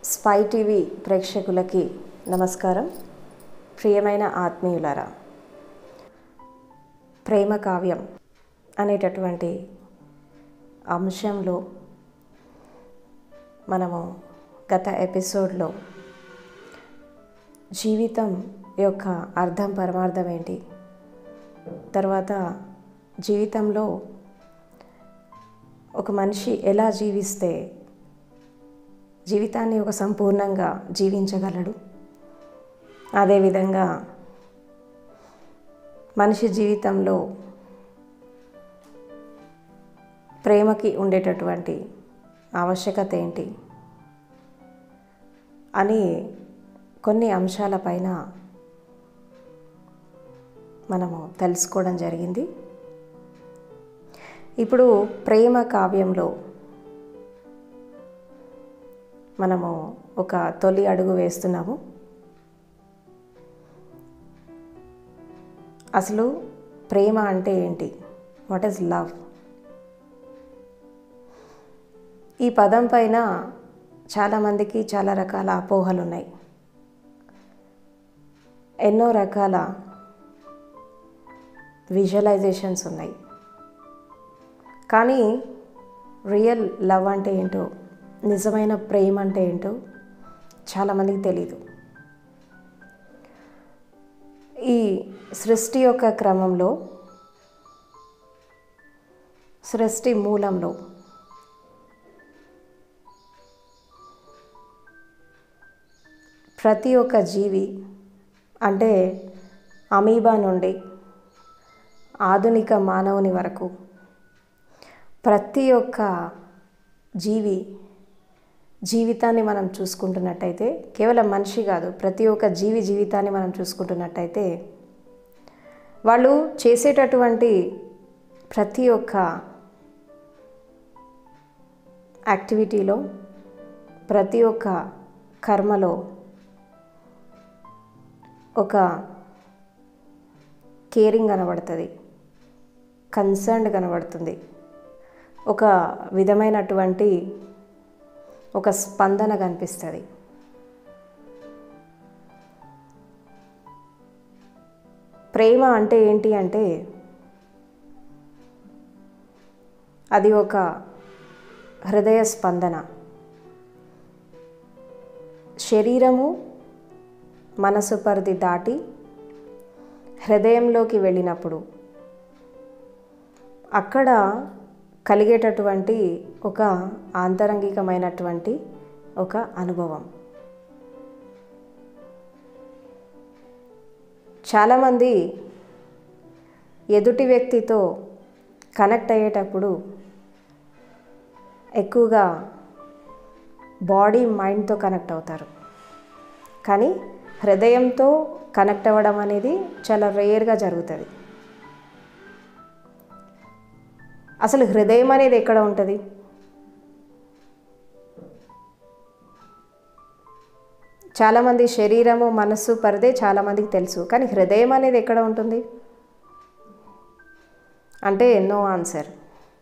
spy TV ప్రేక్షకులకి నమస్కారం ప్రియమైన ఆత్మీయులారా ప్రేమ కావ్యం అనేటటువంటి అంశంలో మనము గత ఎపిసోడ్లో జీవితం యొక్క అర్థం పరమార్థం ఏంటి తర్వాత జీవితంలో ఒక మనిషి ఎలా జీవిస్తే జీవితాన్ని ఒక సంపూర్ణంగా జీవించగలడు అదేవిధంగా మనిషి జీవితంలో ప్రేమకి ఉండేటటువంటి ఆవశ్యకత ఏంటి అని కొన్ని అంశాలపైన మనము తెలుసుకోవడం జరిగింది ఇప్పుడు ప్రేమ కావ్యంలో మనము ఒక తొలి అడుగు వేస్తున్నాము అసలు ప్రేమ అంటే ఏంటి వాట్ ఈస్ లవ్ ఈ పదం పైన చాలామందికి చాలా రకాల అపోహలు ఉన్నాయి ఎన్నో రకాల విజువలైజేషన్స్ ఉన్నాయి కానీ రియల్ లవ్ అంటే ఏంటో నిజమైన ప్రేమ అంటే ఏంటో చాలామందికి తెలీదు ఈ సృష్టి యొక్క క్రమంలో సృష్టి మూలంలో ప్రతి ఒక్క జీవి అంటే అమీబా నుండి ఆధునిక మానవుని వరకు ప్రతి ఒక్క జీవి జీవితాన్ని మనం చూసుకుంటున్నట్టయితే కేవలం మనిషి కాదు ప్రతి ఒక్క జీవి జీవితాన్ని మనం చూసుకుంటున్నట్టయితే వాళ్ళు చేసేటటువంటి ప్రతి ఒక్క యాక్టివిటీలో ప్రతి ఒక్క కర్మలో ఒక కేరింగ్ కనబడుతుంది కన్సర్న్డ్ కనబడుతుంది ఒక విధమైనటువంటి ఒక స్పందన కనిపిస్తుంది ప్రేమ అంటే ఏంటి అంటే అది ఒక హృదయ స్పందన శరీరము మనసు పరిధి దాటి హృదయంలోకి వెళ్ళినప్పుడు అక్కడ కలిగేటటువంటి ఒక ఆంతరంగికమైనటువంటి ఒక అనుభవం చాలామంది ఎదుటి వ్యక్తితో కనెక్ట్ అయ్యేటప్పుడు ఎక్కువగా బాడీ మైండ్తో కనెక్ట్ అవుతారు కానీ హృదయంతో కనెక్ట్ అవ్వడం అనేది చాలా రేర్గా జరుగుతుంది అసలు హృదయం అనేది ఎక్కడ ఉంటుంది చాలామంది శరీరము మనస్సు పరిదే చాలామందికి తెలుసు కానీ హృదయం అనేది ఎక్కడ ఉంటుంది అంటే ఎన్నో ఆన్సర్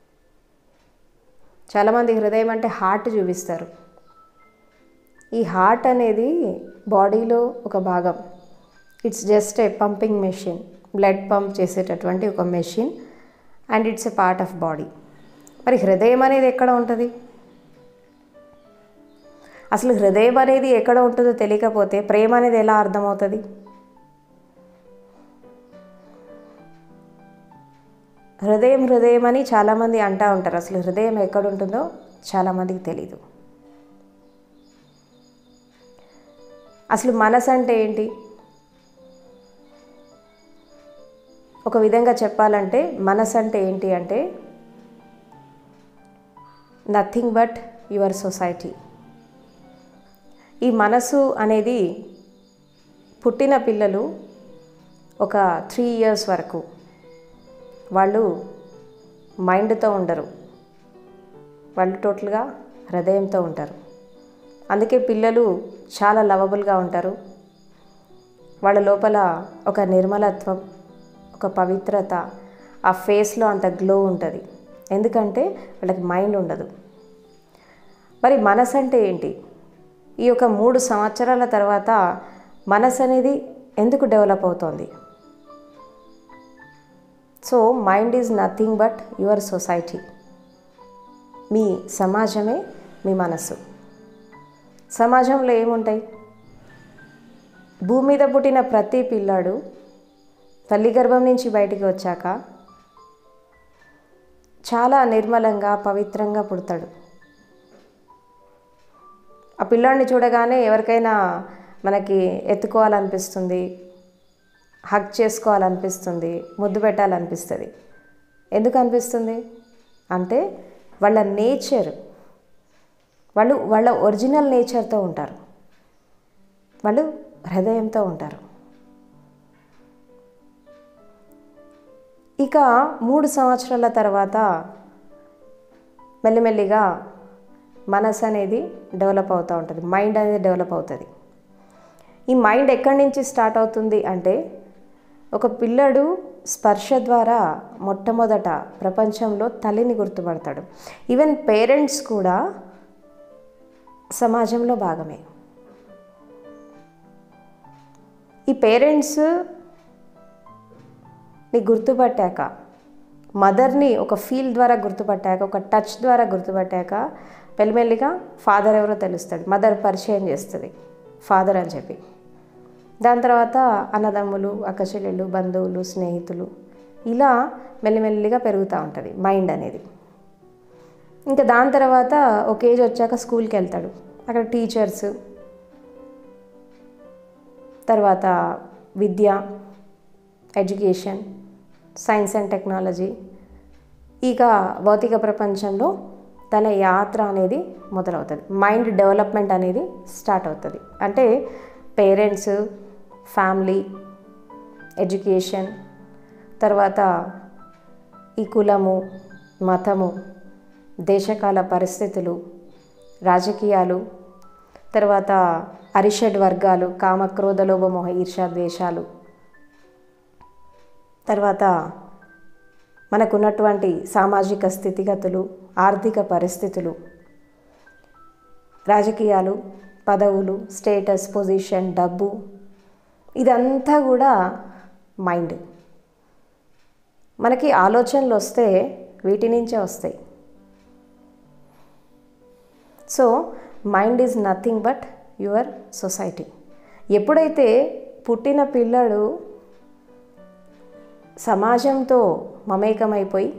చాలామంది హృదయం అంటే హార్ట్ చూపిస్తారు ఈ హార్ట్ అనేది బాడీలో ఒక భాగం it's just a pumping machine blood pump చేసేటటువంటి ఒక machine and it's a part of body మరి హృదయం అనేది ఎక్కడ ఉంటుంది అసలు హృదయం అనేది ఎక్కడ ఉంటుందో తెలియకపోతే ప్రేమ అనేది ఎలా అర్థమవుతుంది హృదయం హృదయం అని చాలామంది అంటూ ఉంటారు అసలు హృదయం ఎక్కడ ఉంటుందో చాలామందికి తెలీదు అసలు మనసు అంటే ఏంటి ఒక విధంగా చెప్పాలంటే మనసు అంటే ఏంటి అంటే నథింగ్ బట్ యువర్ సొసైటీ ఈ మనసు అనేది పుట్టిన పిల్లలు ఒక త్రీ ఇయర్స్ వరకు వాళ్ళు మైండ్తో ఉండరు వాళ్ళు టోటల్గా హృదయంతో ఉంటారు అందుకే పిల్లలు చాలా లవబుల్గా ఉంటారు వాళ్ళ లోపల ఒక నిర్మలత్వం ఒక పవిత్రత ఆ ఫేస్లో అంత గ్లో ఉంటుంది ఎందుకంటే వాళ్ళకి మైండ్ ఉండదు మరి మనసు అంటే ఏంటి ఈ యొక్క మూడు సంవత్సరాల తర్వాత మనసు అనేది ఎందుకు డెవలప్ అవుతోంది so mind is nothing but your society మీ సమాజమే మీ మనసు సమాజంలో ఏముంటాయి భూమి మీద పుట్టిన ప్రతి పిల్లాడు తల్లి గర్భం నుంచి బయటికి వచ్చాక చాలా నిర్మలంగా పవిత్రంగా పుడతాడు ఆ పిల్లాడిని చూడగానే ఎవరికైనా మనకి ఎత్తుకోవాలనిపిస్తుంది హక్ చేసుకోవాలనిపిస్తుంది ముద్దు పెట్టాలనిపిస్తుంది ఎందుకు అనిపిస్తుంది అంటే వాళ్ళ నేచర్ వాళ్ళు వాళ్ళ ఒరిజినల్ నేచర్తో ఉంటారు వాళ్ళు హృదయంతో ఉంటారు ఇక మూడు సంవత్సరాల తర్వాత మెల్లిమెల్లిగా మనసు అనేది డెవలప్ అవుతూ ఉంటుంది మైండ్ అనేది డెవలప్ అవుతుంది ఈ మైండ్ ఎక్కడి నుంచి స్టార్ట్ అవుతుంది అంటే ఒక పిల్లడు స్పర్శ ద్వారా మొట్టమొదట ప్రపంచంలో తల్లిని గుర్తుపడతాడు ఈవెన్ పేరెంట్స్ కూడా సమాజంలో భాగమే ఈ పేరెంట్స్ ని గుర్తుపట్టాక మదర్ని ఒక ఫీల్ ద్వారా గుర్తుపట్టాక ఒక టచ్ ద్వారా గుర్తుపట్టాక మెల్లిమెల్లిగా ఫాదర్ ఎవరో తెలుస్తాడు మదర్ పరిచయం చేస్తుంది ఫాదర్ అని చెప్పి దాని తర్వాత అన్నదమ్ములు అక్కచెల్లెళ్ళు బంధువులు స్నేహితులు ఇలా మెల్లిమెల్లిగా పెరుగుతూ ఉంటుంది మైండ్ అనేది ఇంకా దాని తర్వాత ఒక ఏజ్ వచ్చాక స్కూల్కి వెళ్తాడు అక్కడ టీచర్స్ తర్వాత విద్య ఎడ్యుకేషన్ సైన్స్ అండ్ టెక్నాలజీ ఇక భౌతిక ప్రపంచంలో తన యాత్ర అనేది మొదలవుతుంది మైండ్ డెవలప్మెంట్ అనేది స్టార్ట్ అవుతుంది అంటే పేరెంట్స్ ఫ్యామిలీ ఎడ్యుకేషన్ తర్వాత ఈ కులము మతము దేశకాల పరిస్థితులు రాజకీయాలు తర్వాత అరిషడ్ వర్గాలు కామక్రోధ లోభమోహ ఈర్షా ద్వేషాలు తర్వాత మనకున్నటువంటి సామాజిక స్థితిగతులు ఆర్థిక పరిస్థితులు రాజకీయాలు పదవులు స్టేటస్ పొజిషన్ డబ్బు ఇదంతా కూడా మైండ్ మనకి ఆలోచనలు వస్తే వీటి నుంచే వస్తాయి so mind is nothing but your society ఎప్పుడైతే పుట్టిన పిల్లడు సమాజంతో మమేకమైపోయి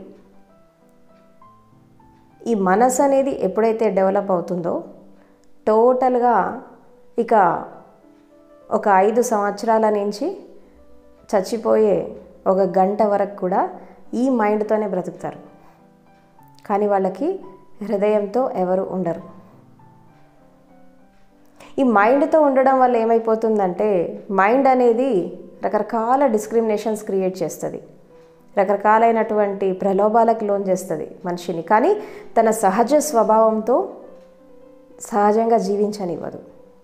ఈ మనసు అనేది ఎప్పుడైతే డెవలప్ అవుతుందో టోటల్గా ఇక ఒక ఐదు సంవత్సరాల నుంచి చచ్చిపోయే ఒక గంట వరకు కూడా ఈ మైండ్తోనే బ్రతుకుతారు కానీ వాళ్ళకి హృదయంతో ఎవరు ఉండరు ఈ మైండ్తో ఉండడం వల్ల ఏమైపోతుందంటే మైండ్ అనేది రకరకాల డిస్క్రిమినేషన్స్ క్రియేట్ చేస్తుంది రకరకాలైనటువంటి ప్రలోభాలకు లోన్ చేస్తుంది మనిషిని కానీ తన సహజ స్వభావంతో సహజంగా జీవించనివ్వదు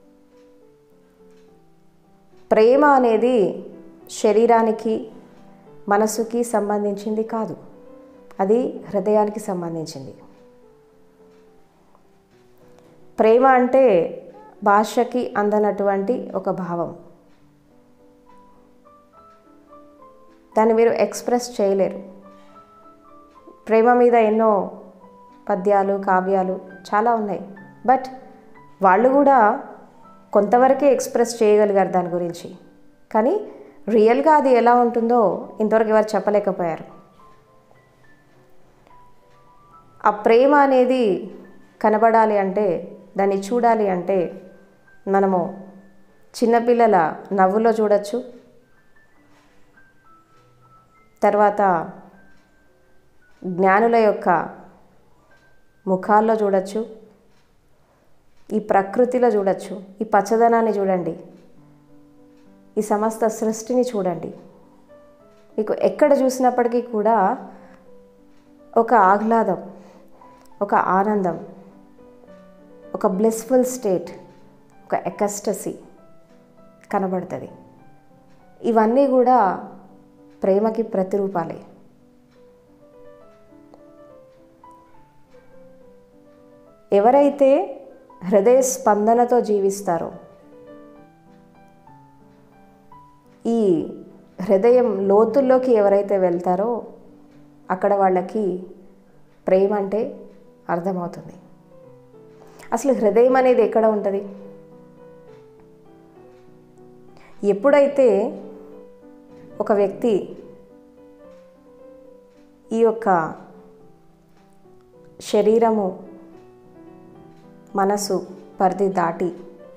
ప్రేమ అనేది శరీరానికి మనసుకి సంబంధించింది కాదు అది హృదయానికి సంబంధించింది ప్రేమ అంటే భాషకి అందనటువంటి ఒక భావం దాన్ని మీరు ఎక్స్ప్రెస్ చేయలేరు ప్రేమ మీద ఎన్నో పద్యాలు కావ్యాలు చాలా ఉన్నాయి బట్ వాళ్ళు కూడా కొంతవరకే ఎక్స్ప్రెస్ చేయగలిగారు దాని గురించి కానీ రియల్గా అది ఎలా ఉంటుందో ఇంతవరకు ఎవరు చెప్పలేకపోయారు ఆ ప్రేమ అనేది కనబడాలి అంటే దాన్ని చూడాలి అంటే మనము చిన్నపిల్లల నవ్వులో చూడొచ్చు తర్వాత జ్ఞానుల యొక్క ముఖాల్లో చూడొచ్చు ఈ ప్రకృతిలో చూడొచ్చు ఈ పచ్చదనాన్ని చూడండి ఈ సమస్త సృష్టిని చూడండి మీకు ఎక్కడ చూసినప్పటికీ కూడా ఒక ఆహ్లాదం ఒక ఆనందం ఒక బ్లెస్ఫుల్ స్టేట్ ఒక ఎకస్టసీ కనబడుతుంది ఇవన్నీ కూడా ప్రేమకి ప్రతిరూపాలే ఎవరైతే హృదయ స్పందనతో జీవిస్తారో ఈ హృదయం లోతుల్లోకి ఎవరైతే వెళ్తారో అక్కడ వాళ్ళకి ప్రేమ అంటే అర్థమవుతుంది అసలు హృదయం అనేది ఎక్కడ ఉంటుంది ఎప్పుడైతే ఒక వ్యక్తి ఈ యొక్క శరీరము మనసు పరిధి దాటి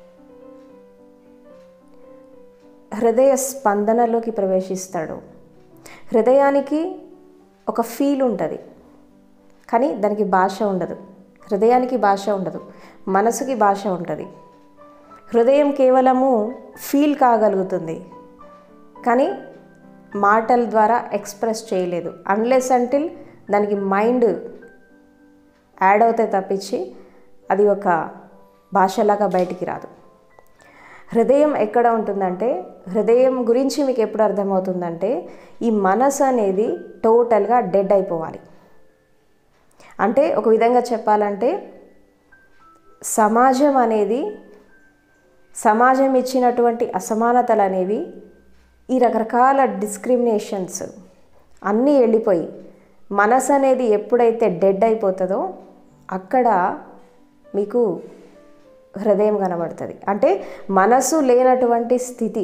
హృదయ స్పందనలోకి ప్రవేశిస్తాడు హృదయానికి ఒక ఫీల్ ఉంటుంది కానీ దానికి భాష ఉండదు హృదయానికి భాష ఉండదు మనసుకి భాష ఉంటుంది హృదయం కేవలము ఫీల్ కాగలుగుతుంది కానీ మాటల ద్వారా ఎక్స్ప్రెస్ చేయలేదు అన్లెస్ అంటిల్ దానికి మైండ్ యాడ్ అవుతే తప్పించి అది ఒక భాషలాగా బయటికి రాదు హృదయం ఎక్కడ ఉంటుందంటే హృదయం గురించి మీకు ఎప్పుడు అర్థమవుతుందంటే ఈ మనసు అనేది టోటల్గా డెడ్ అయిపోవాలి అంటే ఒక విధంగా చెప్పాలంటే సమాజం అనేది సమాజం ఇచ్చినటువంటి అసమానతలు అనేవి ఈ రకరకాల డిస్క్రిమినేషన్స్ అన్నీ వెళ్ళిపోయి మనసు అనేది ఎప్పుడైతే డెడ్ అయిపోతుందో అక్కడ మీకు హృదయం కనబడుతుంది అంటే మనసు లేనటువంటి స్థితి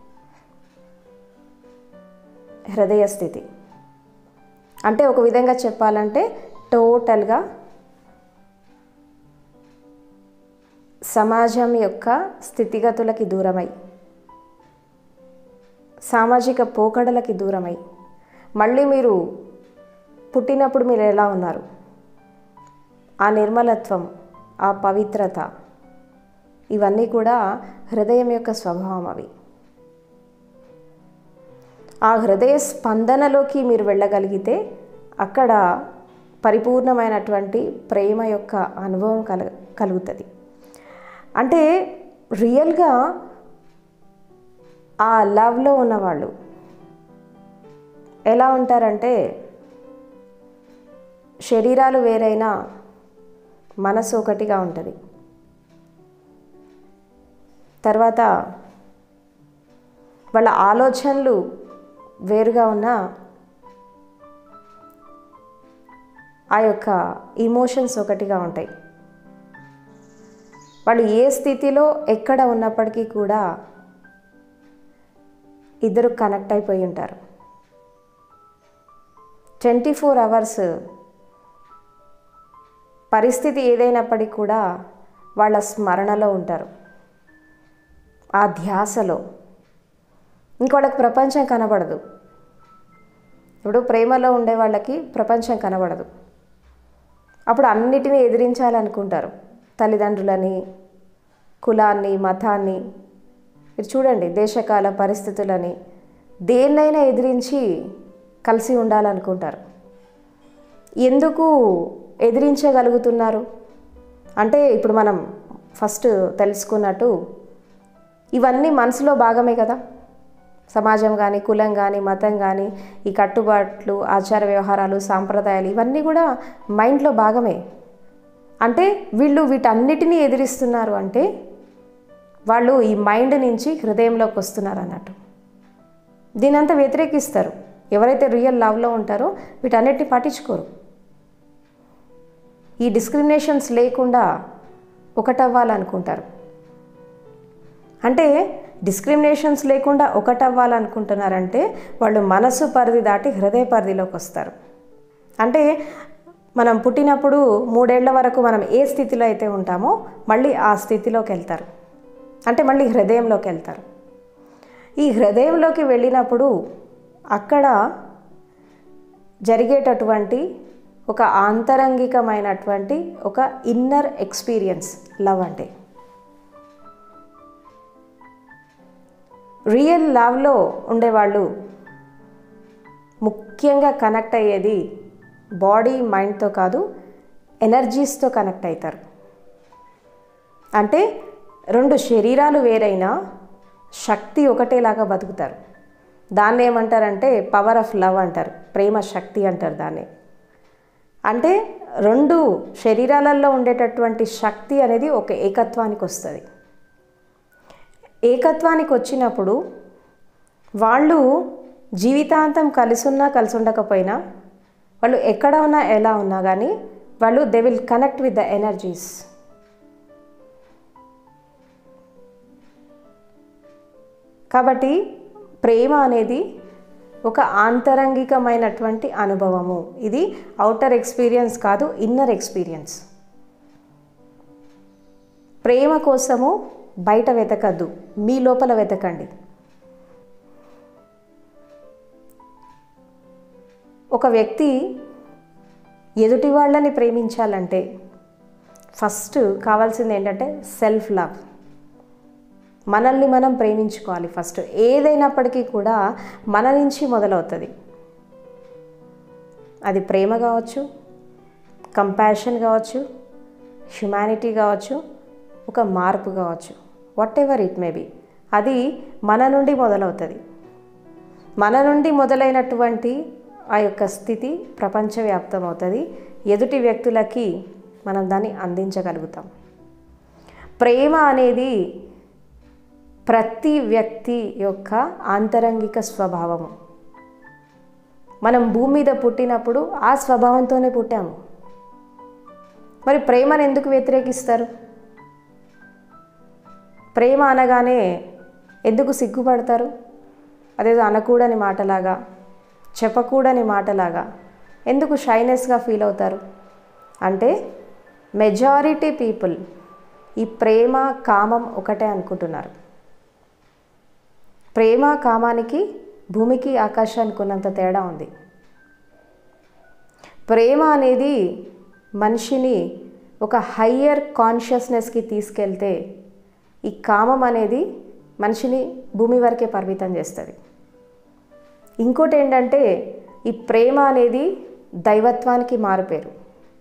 హృదయ స్థితి అంటే ఒక విధంగా చెప్పాలంటే టోటల్గా సమాజం యొక్క స్థితిగతులకి దూరమై సామాజిక పోకడలకి దూరమై మళ్ళీ మీరు పుట్టినప్పుడు మీరు ఎలా ఉన్నారు ఆ నిర్మలత్వం ఆ పవిత్రత ఇవన్నీ కూడా హృదయం యొక్క స్వభావం అవి ఆ హృదయ స్పందనలోకి మీరు వెళ్ళగలిగితే అక్కడ పరిపూర్ణమైనటువంటి ప్రేమ యొక్క అనుభవం కల కలుగుతుంది అంటే రియల్గా ఆ లవ్లో ఉన్నవాళ్ళు ఎలా ఉంటారంటే శరీరాలు వేరైనా మనసు ఒకటిగా ఉంటుంది తర్వాత వాళ్ళ ఆలోచనలు వేరుగా ఉన్నా ఆ యొక్క ఇమోషన్స్ ఒకటిగా ఉంటాయి వాళ్ళు ఏ స్థితిలో ఎక్కడ ఉన్నప్పటికీ కూడా ఇద్దరు కనెక్ట్ అయిపోయి ఉంటారు ట్వంటీ ఫోర్ అవర్స్ పరిస్థితి ఏదైనప్పటికీ కూడా వాళ్ళ స్మరణలో ఉంటారు ఆ ధ్యాసలో ఇంకోళ్ళకి ప్రపంచం కనబడదు ఇప్పుడు ప్రేమలో ఉండే వాళ్ళకి ప్రపంచం కనబడదు అప్పుడు అన్నిటినీ ఎదిరించాలనుకుంటారు తల్లిదండ్రులని కులాన్ని మతాన్ని మీరు చూడండి దేశకాల పరిస్థితులని దేన్నైనా ఎదిరించి కలిసి ఉండాలనుకుంటారు ఎందుకు ఎదిరించగలుగుతున్నారు అంటే ఇప్పుడు మనం ఫస్ట్ తెలుసుకున్నట్టు ఇవన్నీ మనసులో భాగమే కదా సమాజం కానీ కులం కానీ మతం కానీ ఈ కట్టుబాట్లు ఆచార వ్యవహారాలు సాంప్రదాయాలు ఇవన్నీ కూడా మైండ్లో భాగమే అంటే వీళ్ళు వీటన్నిటినీ ఎదిరిస్తున్నారు అంటే వాళ్ళు ఈ మైండ్ నుంచి హృదయంలోకి వస్తున్నారు అన్నట్టు దీనంతా వ్యతిరేకిస్తారు ఎవరైతే రియల్ లవ్లో ఉంటారో వీటన్నిటిని పట్టించుకోరు ఈ డిస్క్రిమినేషన్స్ లేకుండా ఒకటవ్వాలనుకుంటారు అంటే డిస్క్రిమినేషన్స్ లేకుండా ఒకటవ్వాలనుకుంటున్నారంటే వాళ్ళు మనసు పరిధి దాటి హృదయ పరిధిలోకి వస్తారు అంటే మనం పుట్టినప్పుడు మూడేళ్ల వరకు మనం ఏ స్థితిలో అయితే ఉంటామో మళ్ళీ ఆ స్థితిలోకి వెళ్తారు అంటే మళ్ళీ హృదయంలోకి వెళ్తారు ఈ హృదయంలోకి వెళ్ళినప్పుడు అక్కడ జరిగేటటువంటి ఒక ఆంతరంగికమైనటువంటి ఒక ఇన్నర్ ఎక్స్పీరియన్స్ లవ్ అంటే రియల్ లవ్లో ఉండేవాళ్ళు ముఖ్యంగా కనెక్ట్ అయ్యేది బాడీ మైండ్తో కాదు ఎనర్జీస్తో కనెక్ట్ అవుతారు అంటే రెండు శరీరాలు వేరైనా శక్తి ఒకటేలాగా బతుకుతారు దాన్ని ఏమంటారంటే పవర్ ఆఫ్ లవ్ అంటారు ప్రేమ శక్తి అంటారు దాన్ని అంటే రెండు శరీరాలలో ఉండేటటువంటి శక్తి అనేది ఒక ఏకత్వానికి వస్తుంది ఏకత్వానికి వచ్చినప్పుడు వాళ్ళు జీవితాంతం కలిసి ఉన్నా కలిసి ఉండకపోయినా వాళ్ళు ఎక్కడ ఉన్నా ఎలా ఉన్నా కానీ వాళ్ళు they will connect with the energies కాబట్టి ప్రేమ అనేది ఒక ఆంతరంగికమైనటువంటి అనుభవము ఇది అవుటర్ ఎక్స్పీరియన్స్ కాదు ఇన్నర్ ఎక్స్పీరియన్స్ ప్రేమ కోసము బయట వెతకద్దు మీ లోపల వెతకండి ఒక వ్యక్తి ఎదుటి వాళ్ళని ప్రేమించాలంటే ఫస్ట్ కావాల్సింది ఏంటంటే సెల్ఫ్ లవ్ మనల్ని మనం ప్రేమించుకోవాలి ఫస్ట్ ఏదైనప్పటికీ కూడా మన నుంచి మొదలవుతుంది అది ప్రేమ కావచ్చు కంపాషన్ కావచ్చు హ్యుమానిటీ కావచ్చు ఒక మార్పు కావచ్చు whatever it may be అది మన నుండి మొదలవుతుంది మన నుండి మొదలైనటువంటి ఆ యొక్క స్థితి ప్రపంచవ్యాప్తం అవుతుంది ఎదుటి వ్యక్తులకి మనం దాన్ని అందించగలుగుతాం ప్రేమ అనేది ప్రతి వ్యక్తి యొక్క ఆంతరంగిక స్వభావము మనం భూమి మీద పుట్టినప్పుడు ఆ స్వభావంతోనే పుట్టాము మరి ప్రేమను ఎందుకు వ్యతిరేకిస్తారు ప్రేమ అనగానే ఎందుకు సిగ్గుపడతారు అదేదో అనకూడని మాటలాగా చెప్పకూడని మాటలాగా ఎందుకు షైనెస్గా ఫీల్ అవుతారు అంటే మెజారిటీ పీపుల్ ఈ ప్రేమ కామం ఒకటే అనుకుంటున్నారు ప్రేమ కామానికి భూమికి ఆకాశానికి ఉన్నంత తేడా ఉంది ప్రేమ అనేది మనిషిని ఒక హయ్యర్ కాన్షియస్నెస్కి తీసుకెళ్తే ఈ కామం అనేది మనిషిని భూమి వరకే పరిమితం చేస్తుంది ఇంకోటి ఏంటంటే ఈ ప్రేమ అనేది దైవత్వానికి మారుపేరు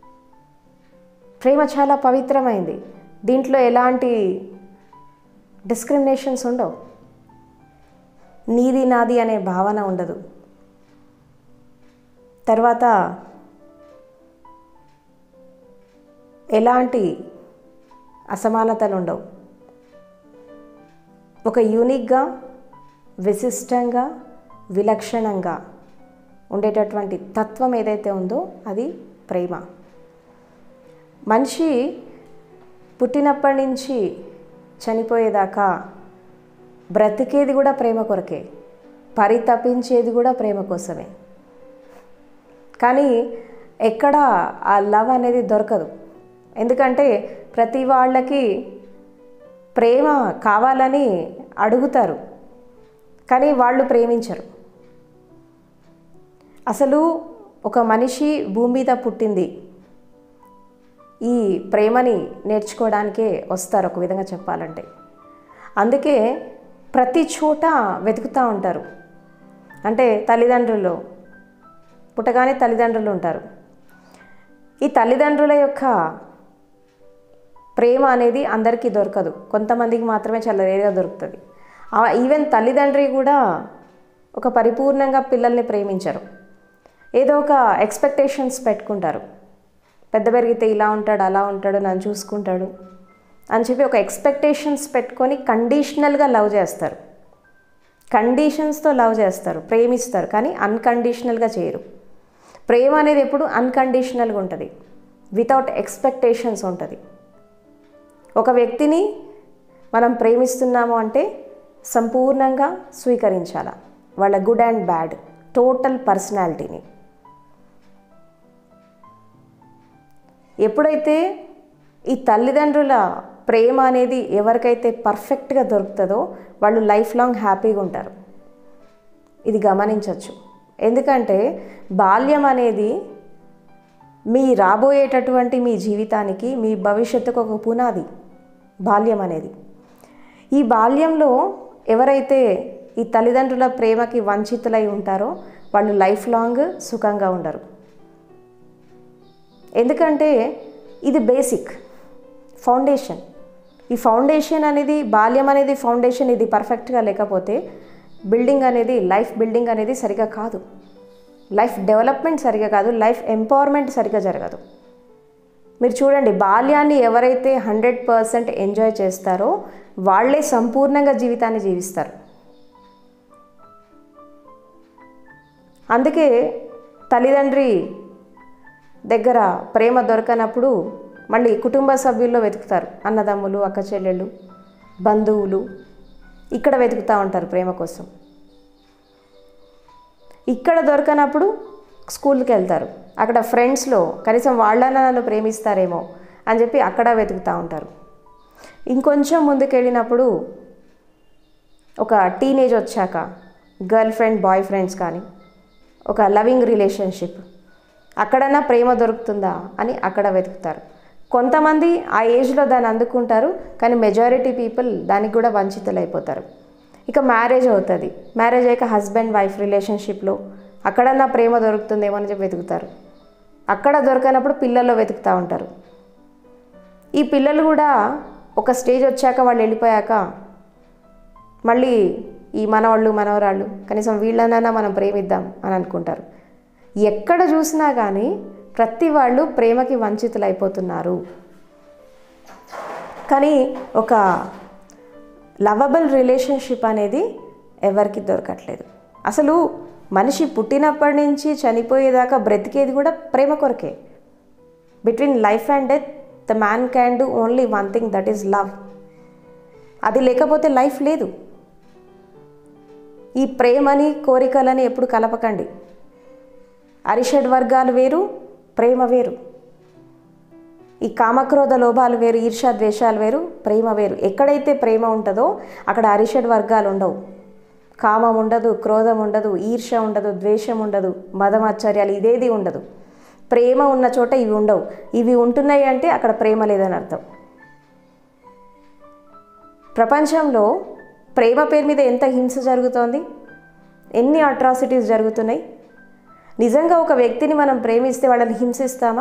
ప్రేమ చాలా పవిత్రమైంది దీంట్లో ఎలాంటి డిస్క్రిమినేషన్స్ ఉండవు నీది నాది అనే భావన ఉండదు తర్వాత ఎలాంటి అసమానతలు ఉండవు ఒక యూనిక్గా విశిష్టంగా విలక్షణంగా ఉండేటటువంటి తత్వం ఏదైతే ఉందో అది ప్రేమ మనిషి పుట్టినప్పటి నుంచి చనిపోయేదాకా బ్రతికేది కూడా ప్రేమ కొరకే పరితపించేది కూడా ప్రేమ కోసమే కానీ ఎక్కడ ఆ లవ్ అనేది దొరకదు ఎందుకంటే ప్రతి వాళ్ళకి ప్రేమ కావాలని అడుగుతారు కానీ వాళ్ళు ప్రేమించరు అసలు ఒక మనిషి భూమి మీద పుట్టింది ఈ ప్రేమని నేర్చుకోవడానికే వస్తారు ఒక విధంగా చెప్పాలంటే అందుకే ప్రతి చోట వెతుకుతూ ఉంటారు అంటే తల్లిదండ్రులు పుట్టగానే తల్లిదండ్రులు ఉంటారు ఈ తల్లిదండ్రుల యొక్క ప్రేమ అనేది అందరికీ దొరకదు కొంతమందికి మాత్రమే చాలా రేరుగా దొరుకుతుంది ఈవెన్ తల్లిదండ్రి కూడా ఒక పరిపూర్ణంగా పిల్లల్ని ప్రేమించరు ఏదో ఒక ఎక్స్పెక్టేషన్స్ పెట్టుకుంటారు పెద్ద పెరిగితే ఇలా ఉంటాడు అలా ఉంటాడు నన్ను చూసుకుంటాడు అని చెప్పి ఒక ఎక్స్పెక్టేషన్స్ పెట్టుకొని కండిషనల్గా లవ్ చేస్తారు కండిషన్స్తో లవ్ చేస్తారు ప్రేమిస్తారు కానీ అన్కండిషనల్గా చేయరు ప్రేమ అనేది ఎప్పుడు అన్కండిషనల్గా ఉంటుంది వితౌట్ ఎక్స్పెక్టేషన్స్ ఉంటుంది ఒక వ్యక్తిని మనం ప్రేమిస్తున్నాము అంటే సంపూర్ణంగా స్వీకరించాల వాళ్ళ గుడ్ అండ్ బ్యాడ్ టోటల్ పర్సనాలిటీని ఎప్పుడైతే ఈ తల్లిదండ్రుల ప్రేమ అనేది ఎవరికైతే పర్ఫెక్ట్గా దొరుకుతుందో వాళ్ళు లైఫ్ లాంగ్ హ్యాపీగా ఉంటారు ఇది గమనించవచ్చు ఎందుకంటే బాల్యం అనేది మీ రాబోయేటటువంటి మీ జీవితానికి మీ భవిష్యత్తుకు ఒక పునాది బాల్యం అనేది ఈ బాల్యంలో ఎవరైతే ఈ తల్లిదండ్రుల ప్రేమకి వంచితులై ఉంటారో వాళ్ళు లైఫ్ లాంగ్ సుఖంగా ఉండరు ఎందుకంటే ఇది బేసిక్ ఫౌండేషన్ ఈ ఫౌండేషన్ అనేది బాల్యం అనేది ఫౌండేషన్ ఇది పర్ఫెక్ట్గా లేకపోతే బిల్డింగ్ అనేది లైఫ్ బిల్డింగ్ అనేది సరిగా కాదు లైఫ్ డెవలప్మెంట్ సరిగా కాదు లైఫ్ ఎంపవర్మెంట్ సరిగా జరగదు మీరు చూడండి బాల్యాన్ని ఎవరైతే హండ్రెడ్ పర్సెంట్ ఎంజాయ్ చేస్తారో వాళ్ళే సంపూర్ణంగా జీవితాన్ని జీవిస్తారు అందుకే తల్లిదండ్రి దగ్గర ప్రేమ దొరకనప్పుడు మళ్ళీ కుటుంబ సభ్యుల్లో వెతుకుతారు అన్నదమ్ములు అక్క చెల్లెళ్ళు బంధువులు ఇక్కడ వెతుకుతూ ఉంటారు ప్రేమ కోసం ఇక్కడ దొరకనప్పుడు స్కూల్కి వెళ్తారు అక్కడ ఫ్రెండ్స్లో కనీసం వాళ్ళన్న నన్ను ప్రేమిస్తారేమో అని చెప్పి అక్కడ వెతుకుతూ ఉంటారు ఇంకొంచెం ముందుకెళ్ళినప్పుడు ఒక టీనేజ్ వచ్చాక గర్ల్ ఫ్రెండ్ బాయ్ ఫ్రెండ్స్ కానీ ఒక లవింగ్ రిలేషన్షిప్ అక్కడన్నా ప్రేమ దొరుకుతుందా అని అక్కడ వెతుకుతారు కొంతమంది ఆ ఏజ్లో దాన్ని అందుకుంటారు కానీ మెజారిటీ పీపుల్ దానికి కూడా వంచితులు అయిపోతారు ఇక మ్యారేజ్ అవుతుంది మ్యారేజ్ అయ్యాక హస్బెండ్ వైఫ్ రిలేషన్షిప్లో అక్కడన్నా ప్రేమ దొరుకుతుందేమో అని చెప్పి వెతుకుతారు అక్కడ దొరకనప్పుడు పిల్లల్లో వెతుకుతూ ఉంటారు ఈ పిల్లలు కూడా ఒక స్టేజ్ వచ్చాక వాళ్ళు వెళ్ళిపోయాక మళ్ళీ ఈ మనవాళ్ళు మనవరాళ్ళు కనీసం వీళ్ళనైనా మనం ప్రేమిద్దాం అని అనుకుంటారు ఎక్కడ చూసినా కానీ ప్రతి వాళ్ళు ప్రేమకి వంచితులు అయిపోతున్నారు కానీ ఒక లవబుల్ రిలేషన్షిప్ అనేది ఎవరికి దొరకట్లేదు అసలు మనిషి పుట్టినప్పటి నుంచి చనిపోయేదాకా బ్రతికేది కూడా ప్రేమ కొరకే between life and death the man can do only one thing that is love అది లేకపోతే లైఫ్ లేదు ఈ ప్రేమని కోరికలని ఎప్పుడు కలపకండి అరిషడ్ వర్గాలు వేరు ప్రేమ వేరు ఈ కామక్రోధ లోభాలు వేరు ఈర్షా ద్వేషాలు వేరు ప్రేమ వేరు ఎక్కడైతే ప్రేమ ఉంటుందో అక్కడ అరిషడ్ వర్గాలు ఉండవు కామం ఉండదు క్రోధం ఉండదు ఈర్ష ఉండదు ద్వేషం ఉండదు మదమాశ్చర్యాలు ఇదేది ఉండదు ప్రేమ ఉన్న చోట ఇవి ఉండవు ఇవి ఉంటున్నాయి అంటే అక్కడ ప్రేమ లేదని అర్థం ప్రపంచంలో ప్రేమ పేరు మీద ఎంత హింస జరుగుతోంది ఎన్ని అట్రాసిటీస్ జరుగుతున్నాయి నిజంగా ఒక వ్యక్తిని మనం ప్రేమిస్తే వాళ్ళని హింసిస్తామా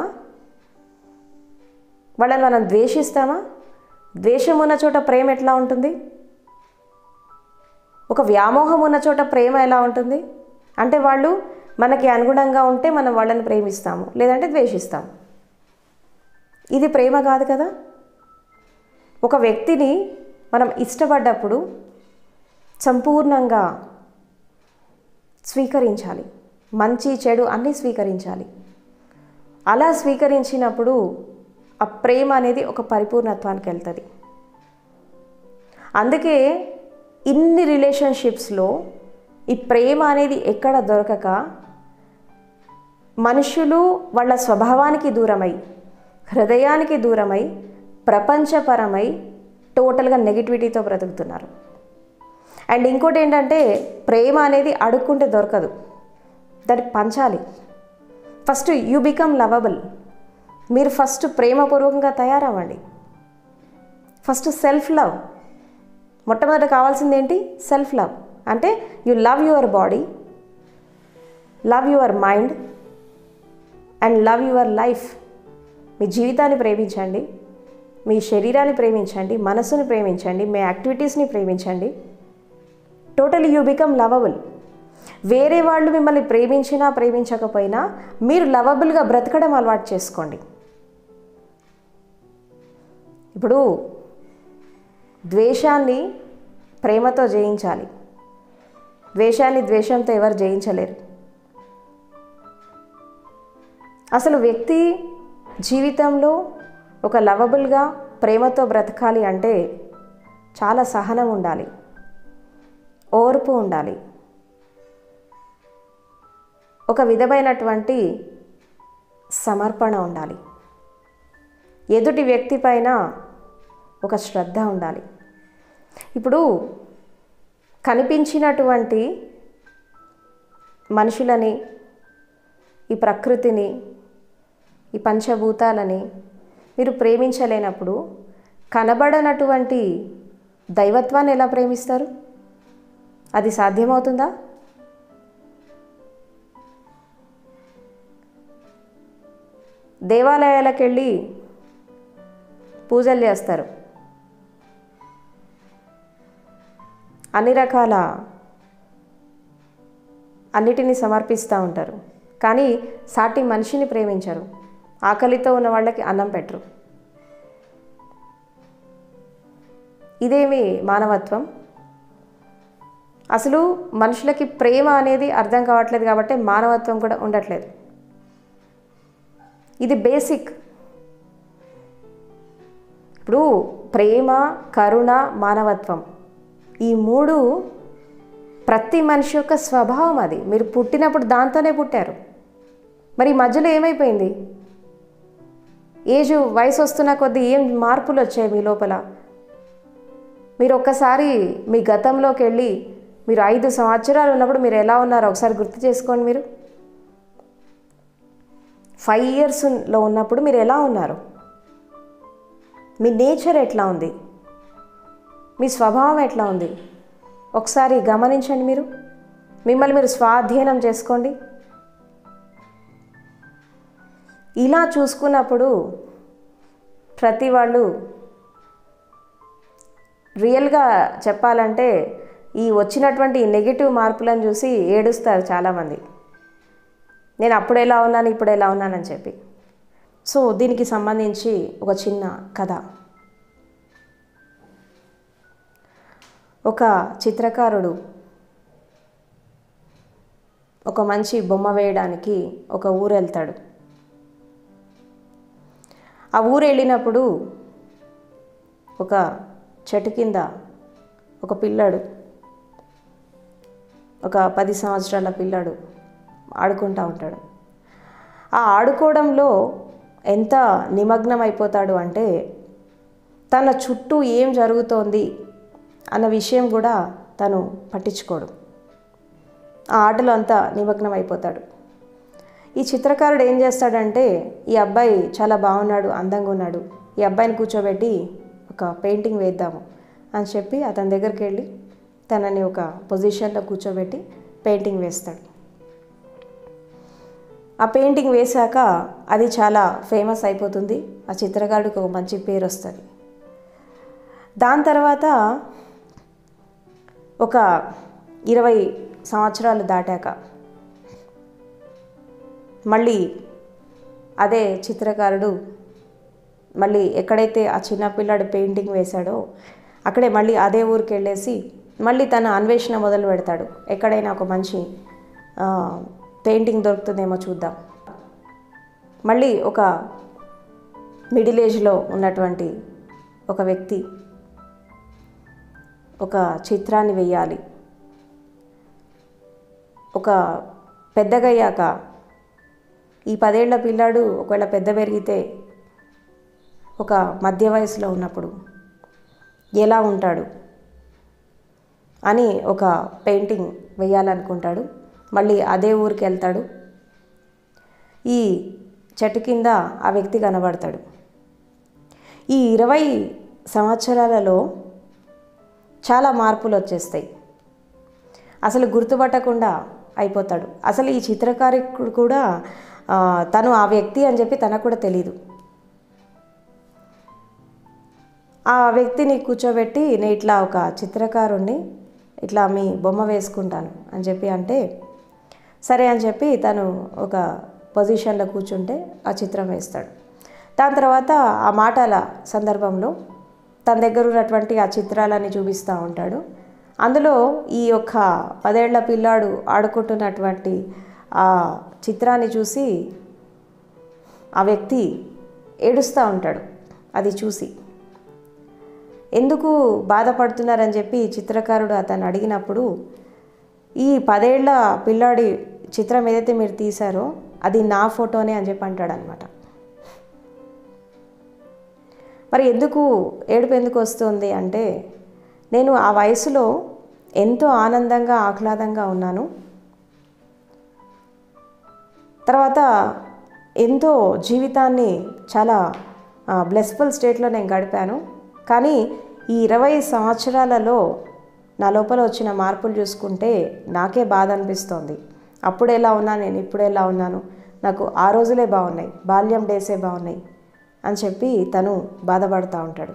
వాళ్ళని మనం ద్వేషిస్తామా ద్వేషం ఉన్న చోట ప్రేమ ఎట్లా ఉంటుంది ఒక వ్యామోహం ఉన్న చోట ప్రేమ ఎలా ఉంటుంది అంటే వాళ్ళు మనకి అనుగుణంగా ఉంటే మనం వాళ్ళని ప్రేమిస్తాము లేదంటే ద్వేషిస్తాము ఇది ప్రేమ కాదు కదా ఒక వ్యక్తిని మనం ఇష్టపడ్డప్పుడు సంపూర్ణంగా స్వీకరించాలి మంచి చెడు అన్నీ స్వీకరించాలి అలా స్వీకరించినప్పుడు ఆ ప్రేమ అనేది ఒక పరిపూర్ణత్వానికి వెళ్తుంది అందుకే ఇన్ని రిలేషన్షిప్స్లో ఈ ప్రేమ అనేది ఎక్కడ దొరకక మనుషులు వాళ్ళ స్వభావానికి దూరమై హృదయానికి దూరమై ప్రపంచపరమై టోటల్గా నెగిటివిటీతో బ్రతుకుతున్నారు అండ్ ఇంకోటి ఏంటంటే ప్రేమ అనేది అడుక్కుంటే దొరకదు దానికి పంచాలి ఫస్ట్ యూ బికమ్ లవబుల్ మీరు ఫస్ట్ ప్రేమపూర్వకంగా తయారవ్వండి ఫస్ట్ సెల్ఫ్ లవ్ మొట్టమొదట కావాల్సింది ఏంటి సెల్ఫ్ లవ్ అంటే you love your body love your mind and love your life మీ జీవితాన్ని ప్రేమించండి మీ శరీరాన్ని ప్రేమించండి మనసుని ప్రేమించండి మీ యాక్టివిటీస్ని ప్రేమించండి టోటలీ యూ బికమ్ లవబుల్ వేరే వాళ్ళు మిమ్మల్ని ప్రేమించినా ప్రేమించకపోయినా మీరు లవబుల్గా బ్రతకడం అలవాటు చేసుకోండి ఇప్పుడు ద్వేషాన్ని ప్రేమతో జయించాలి ద్వేషాన్ని ద్వేషంతో ఎవరు జయించలేరు అసలు వ్యక్తి జీవితంలో ఒక లవబుల్గా ప్రేమతో బ్రతకాలి అంటే చాలా సహనం ఉండాలి ఓర్పు ఉండాలి ఒక విధమైనటువంటి సమర్పణ ఉండాలి ఎదుటి వ్యక్తి పైన ఒక శ్రద్ధ ఉండాలి ఇప్పుడు కనిపించినటువంటి మనుషులని ఈ ప్రకృతిని ఈ పంచభూతాలని మీరు ప్రేమించలేనప్పుడు కనబడనటువంటి దైవత్వాన్ని ఎలా ప్రేమిస్తారు అది సాధ్యమవుతుందా దేవాలయాలకు వెళ్ళి పూజలు చేస్తారు అన్ని రకాల అన్నిటినీ సమర్పిస్తూ ఉంటారు కానీ సాటి మనిషిని ప్రేమించరు ఆకలితో ఉన్న వాళ్ళకి అన్నం పెట్టరు ఇదేమి మానవత్వం అసలు మనుషులకి ప్రేమ అనేది అర్థం కావట్లేదు కాబట్టి మానవత్వం కూడా ఉండట్లేదు ఇది బేసిక్ ఇప్పుడు ప్రేమ కరుణ మానవత్వం ఈ మూడు ప్రతి మనిషి యొక్క స్వభావం అది మీరు పుట్టినప్పుడు దాంతోనే పుట్టారు మరి ఈ మధ్యలో ఏమైపోయింది ఏజ్ వయసు వస్తున్న కొద్దీ ఏం మార్పులు వచ్చాయి మీ లోపల మీరు ఒక్కసారి మీ గతంలోకి వెళ్ళి మీరు ఐదు సంవత్సరాలు ఉన్నప్పుడు మీరు ఎలా ఉన్నారో ఒకసారి గుర్తు చేసుకోండి మీరు ఫైవ్ ఇయర్స్లో ఉన్నప్పుడు మీరు ఎలా ఉన్నారు మీ నేచర్ ఎట్లా ఉంది మీ స్వభావం ఎట్లా ఉంది ఒకసారి గమనించండి మీరు మిమ్మల్ని మీరు స్వాధీనం చేసుకోండి ఇలా చూసుకున్నప్పుడు ప్రతి వాళ్ళు రియల్గా చెప్పాలంటే ఈ వచ్చినటువంటి నెగిటివ్ మార్పులను చూసి ఏడుస్తారు చాలామంది నేను అప్పుడు ఎలా ఉన్నాను ఇప్పుడు ఎలా ఉన్నానని చెప్పి సో దీనికి సంబంధించి ఒక చిన్న కథ ఒక చిత్రకారుడు ఒక మంచి బొమ్మ వేయడానికి ఒక ఊరు వెళ్తాడు ఆ ఊరు వెళ్ళినప్పుడు ఒక చెట్టు కింద ఒక పిల్లాడు ఒక పది సంవత్సరాల పిల్లాడు ఆడుకుంటూ ఉంటాడు ఆ ఆడుకోవడంలో ఎంత నిమగ్నం అయిపోతాడు అంటే తన చుట్టూ ఏం జరుగుతోంది అన్న విషయం కూడా తను పట్టించుకోడు ఆ ఆటలో అంతా నిమగ్నం అయిపోతాడు ఈ చిత్రకారుడు ఏం చేస్తాడంటే ఈ అబ్బాయి చాలా బాగున్నాడు అందంగా ఉన్నాడు ఈ అబ్బాయిని కూర్చోబెట్టి ఒక పెయింటింగ్ వేద్దాము అని చెప్పి అతని దగ్గరికి వెళ్ళి తనని ఒక పొజిషన్లో కూర్చోబెట్టి పెయింటింగ్ వేస్తాడు ఆ పెయింటింగ్ వేశాక అది చాలా ఫేమస్ అయిపోతుంది ఆ చిత్రకారుడికి ఒక మంచి పేరు వస్తుంది దాని తర్వాత ఒక ఇరవై సంవత్సరాలు దాటాక మళ్ళీ అదే చిత్రకారుడు మళ్ళీ ఎక్కడైతే ఆ చిన్నపిల్లాడు పెయింటింగ్ వేశాడో అక్కడే మళ్ళీ అదే ఊరికి వెళ్ళేసి మళ్ళీ తన అన్వేషణ మొదలు పెడతాడు ఎక్కడైనా ఒక మంచి ఆ, పెయింటింగ్ దొరుకుతుందేమో చూద్దాం మళ్ళీ ఒక మిడిల్ ఏజ్లో ఉన్నటువంటి ఒక వ్యక్తి ఒక చిత్రాన్ని వెయ్యాలి ఒక పెద్దగయ్యాక ఈ పదేళ్ల పిల్లాడు ఒకవేళ పెద్ద పెరిగితే ఒక మధ్య వయసులో ఉన్నప్పుడు ఎలా ఉంటాడు అని ఒక పెయింటింగ్ వేయాలనుకుంటాడు మళ్ళీ అదే ఊరికి వెళ్తాడు ఈ చెట్టు కింద ఆ వ్యక్తి కనబడతాడు ఈ ఇరవై సంవత్సరాలలో చాలా మార్పులు వచ్చేస్తాయి అసలు గుర్తుపట్టకుండా అయిపోతాడు అసలు ఈ చిత్రకారికుడు కూడా ఆ, తను ఆ వ్యక్తి అని చెప్పి తనకు కూడా తెలియదు ఆ వ్యక్తిని కూర్చోబెట్టి నేను ఇట్లా ఒక చిత్రకారుణ్ణి ఇట్లా మీ బొమ్మ వేసుకుంటాను అని చెప్పి అంటే సరే అని చెప్పి తను ఒక పొజిషన్లో కూర్చుంటే ఆ చిత్రం వేస్తాడు దాని తర్వాత ఆ మాటల సందర్భంలో తన దగ్గర ఉన్నటువంటి ఆ చిత్రాలని చూపిస్తూ ఉంటాడు అందులో ఈ యొక్క పదేళ్ల పిల్లాడు ఆడుకుంటున్నటువంటి ఆ చిత్రాన్ని చూసి ఆ వ్యక్తి ఏడుస్తూ ఉంటాడు అది చూసి ఎందుకు బాధపడుతున్నారని చెప్పి చిత్రకారుడు అతను అడిగినప్పుడు ఈ పదేళ్ల పిల్లాడి చిత్రం ఏదైతే మీరు తీశారో అది నా ఫోటోనే అని చెప్పి అంటాడు అనమాట మరి ఎందుకు ఏడుపు ఎందుకు వస్తుంది అంటే నేను ఆ వయసులో ఎంతో ఆనందంగా ఆహ్లాదంగా ఉన్నాను తర్వాత ఎంతో జీవితాన్ని చాలా బ్లెస్ఫుల్ స్టేట్లో నేను గడిపాను కానీ ఈ ఇరవై సంవత్సరాలలో నా లోపల వచ్చిన మార్పులు చూసుకుంటే నాకే బాధ అనిపిస్తోంది అప్పుడు ఎలా ఉన్నాను నేను ఇప్పుడు ఎలా ఉన్నాను నాకు ఆ రోజులే బాగున్నాయి బాల్యం డేసే బాగున్నాయి అని చెప్పి తను బాధపడుతూ ఉంటాడు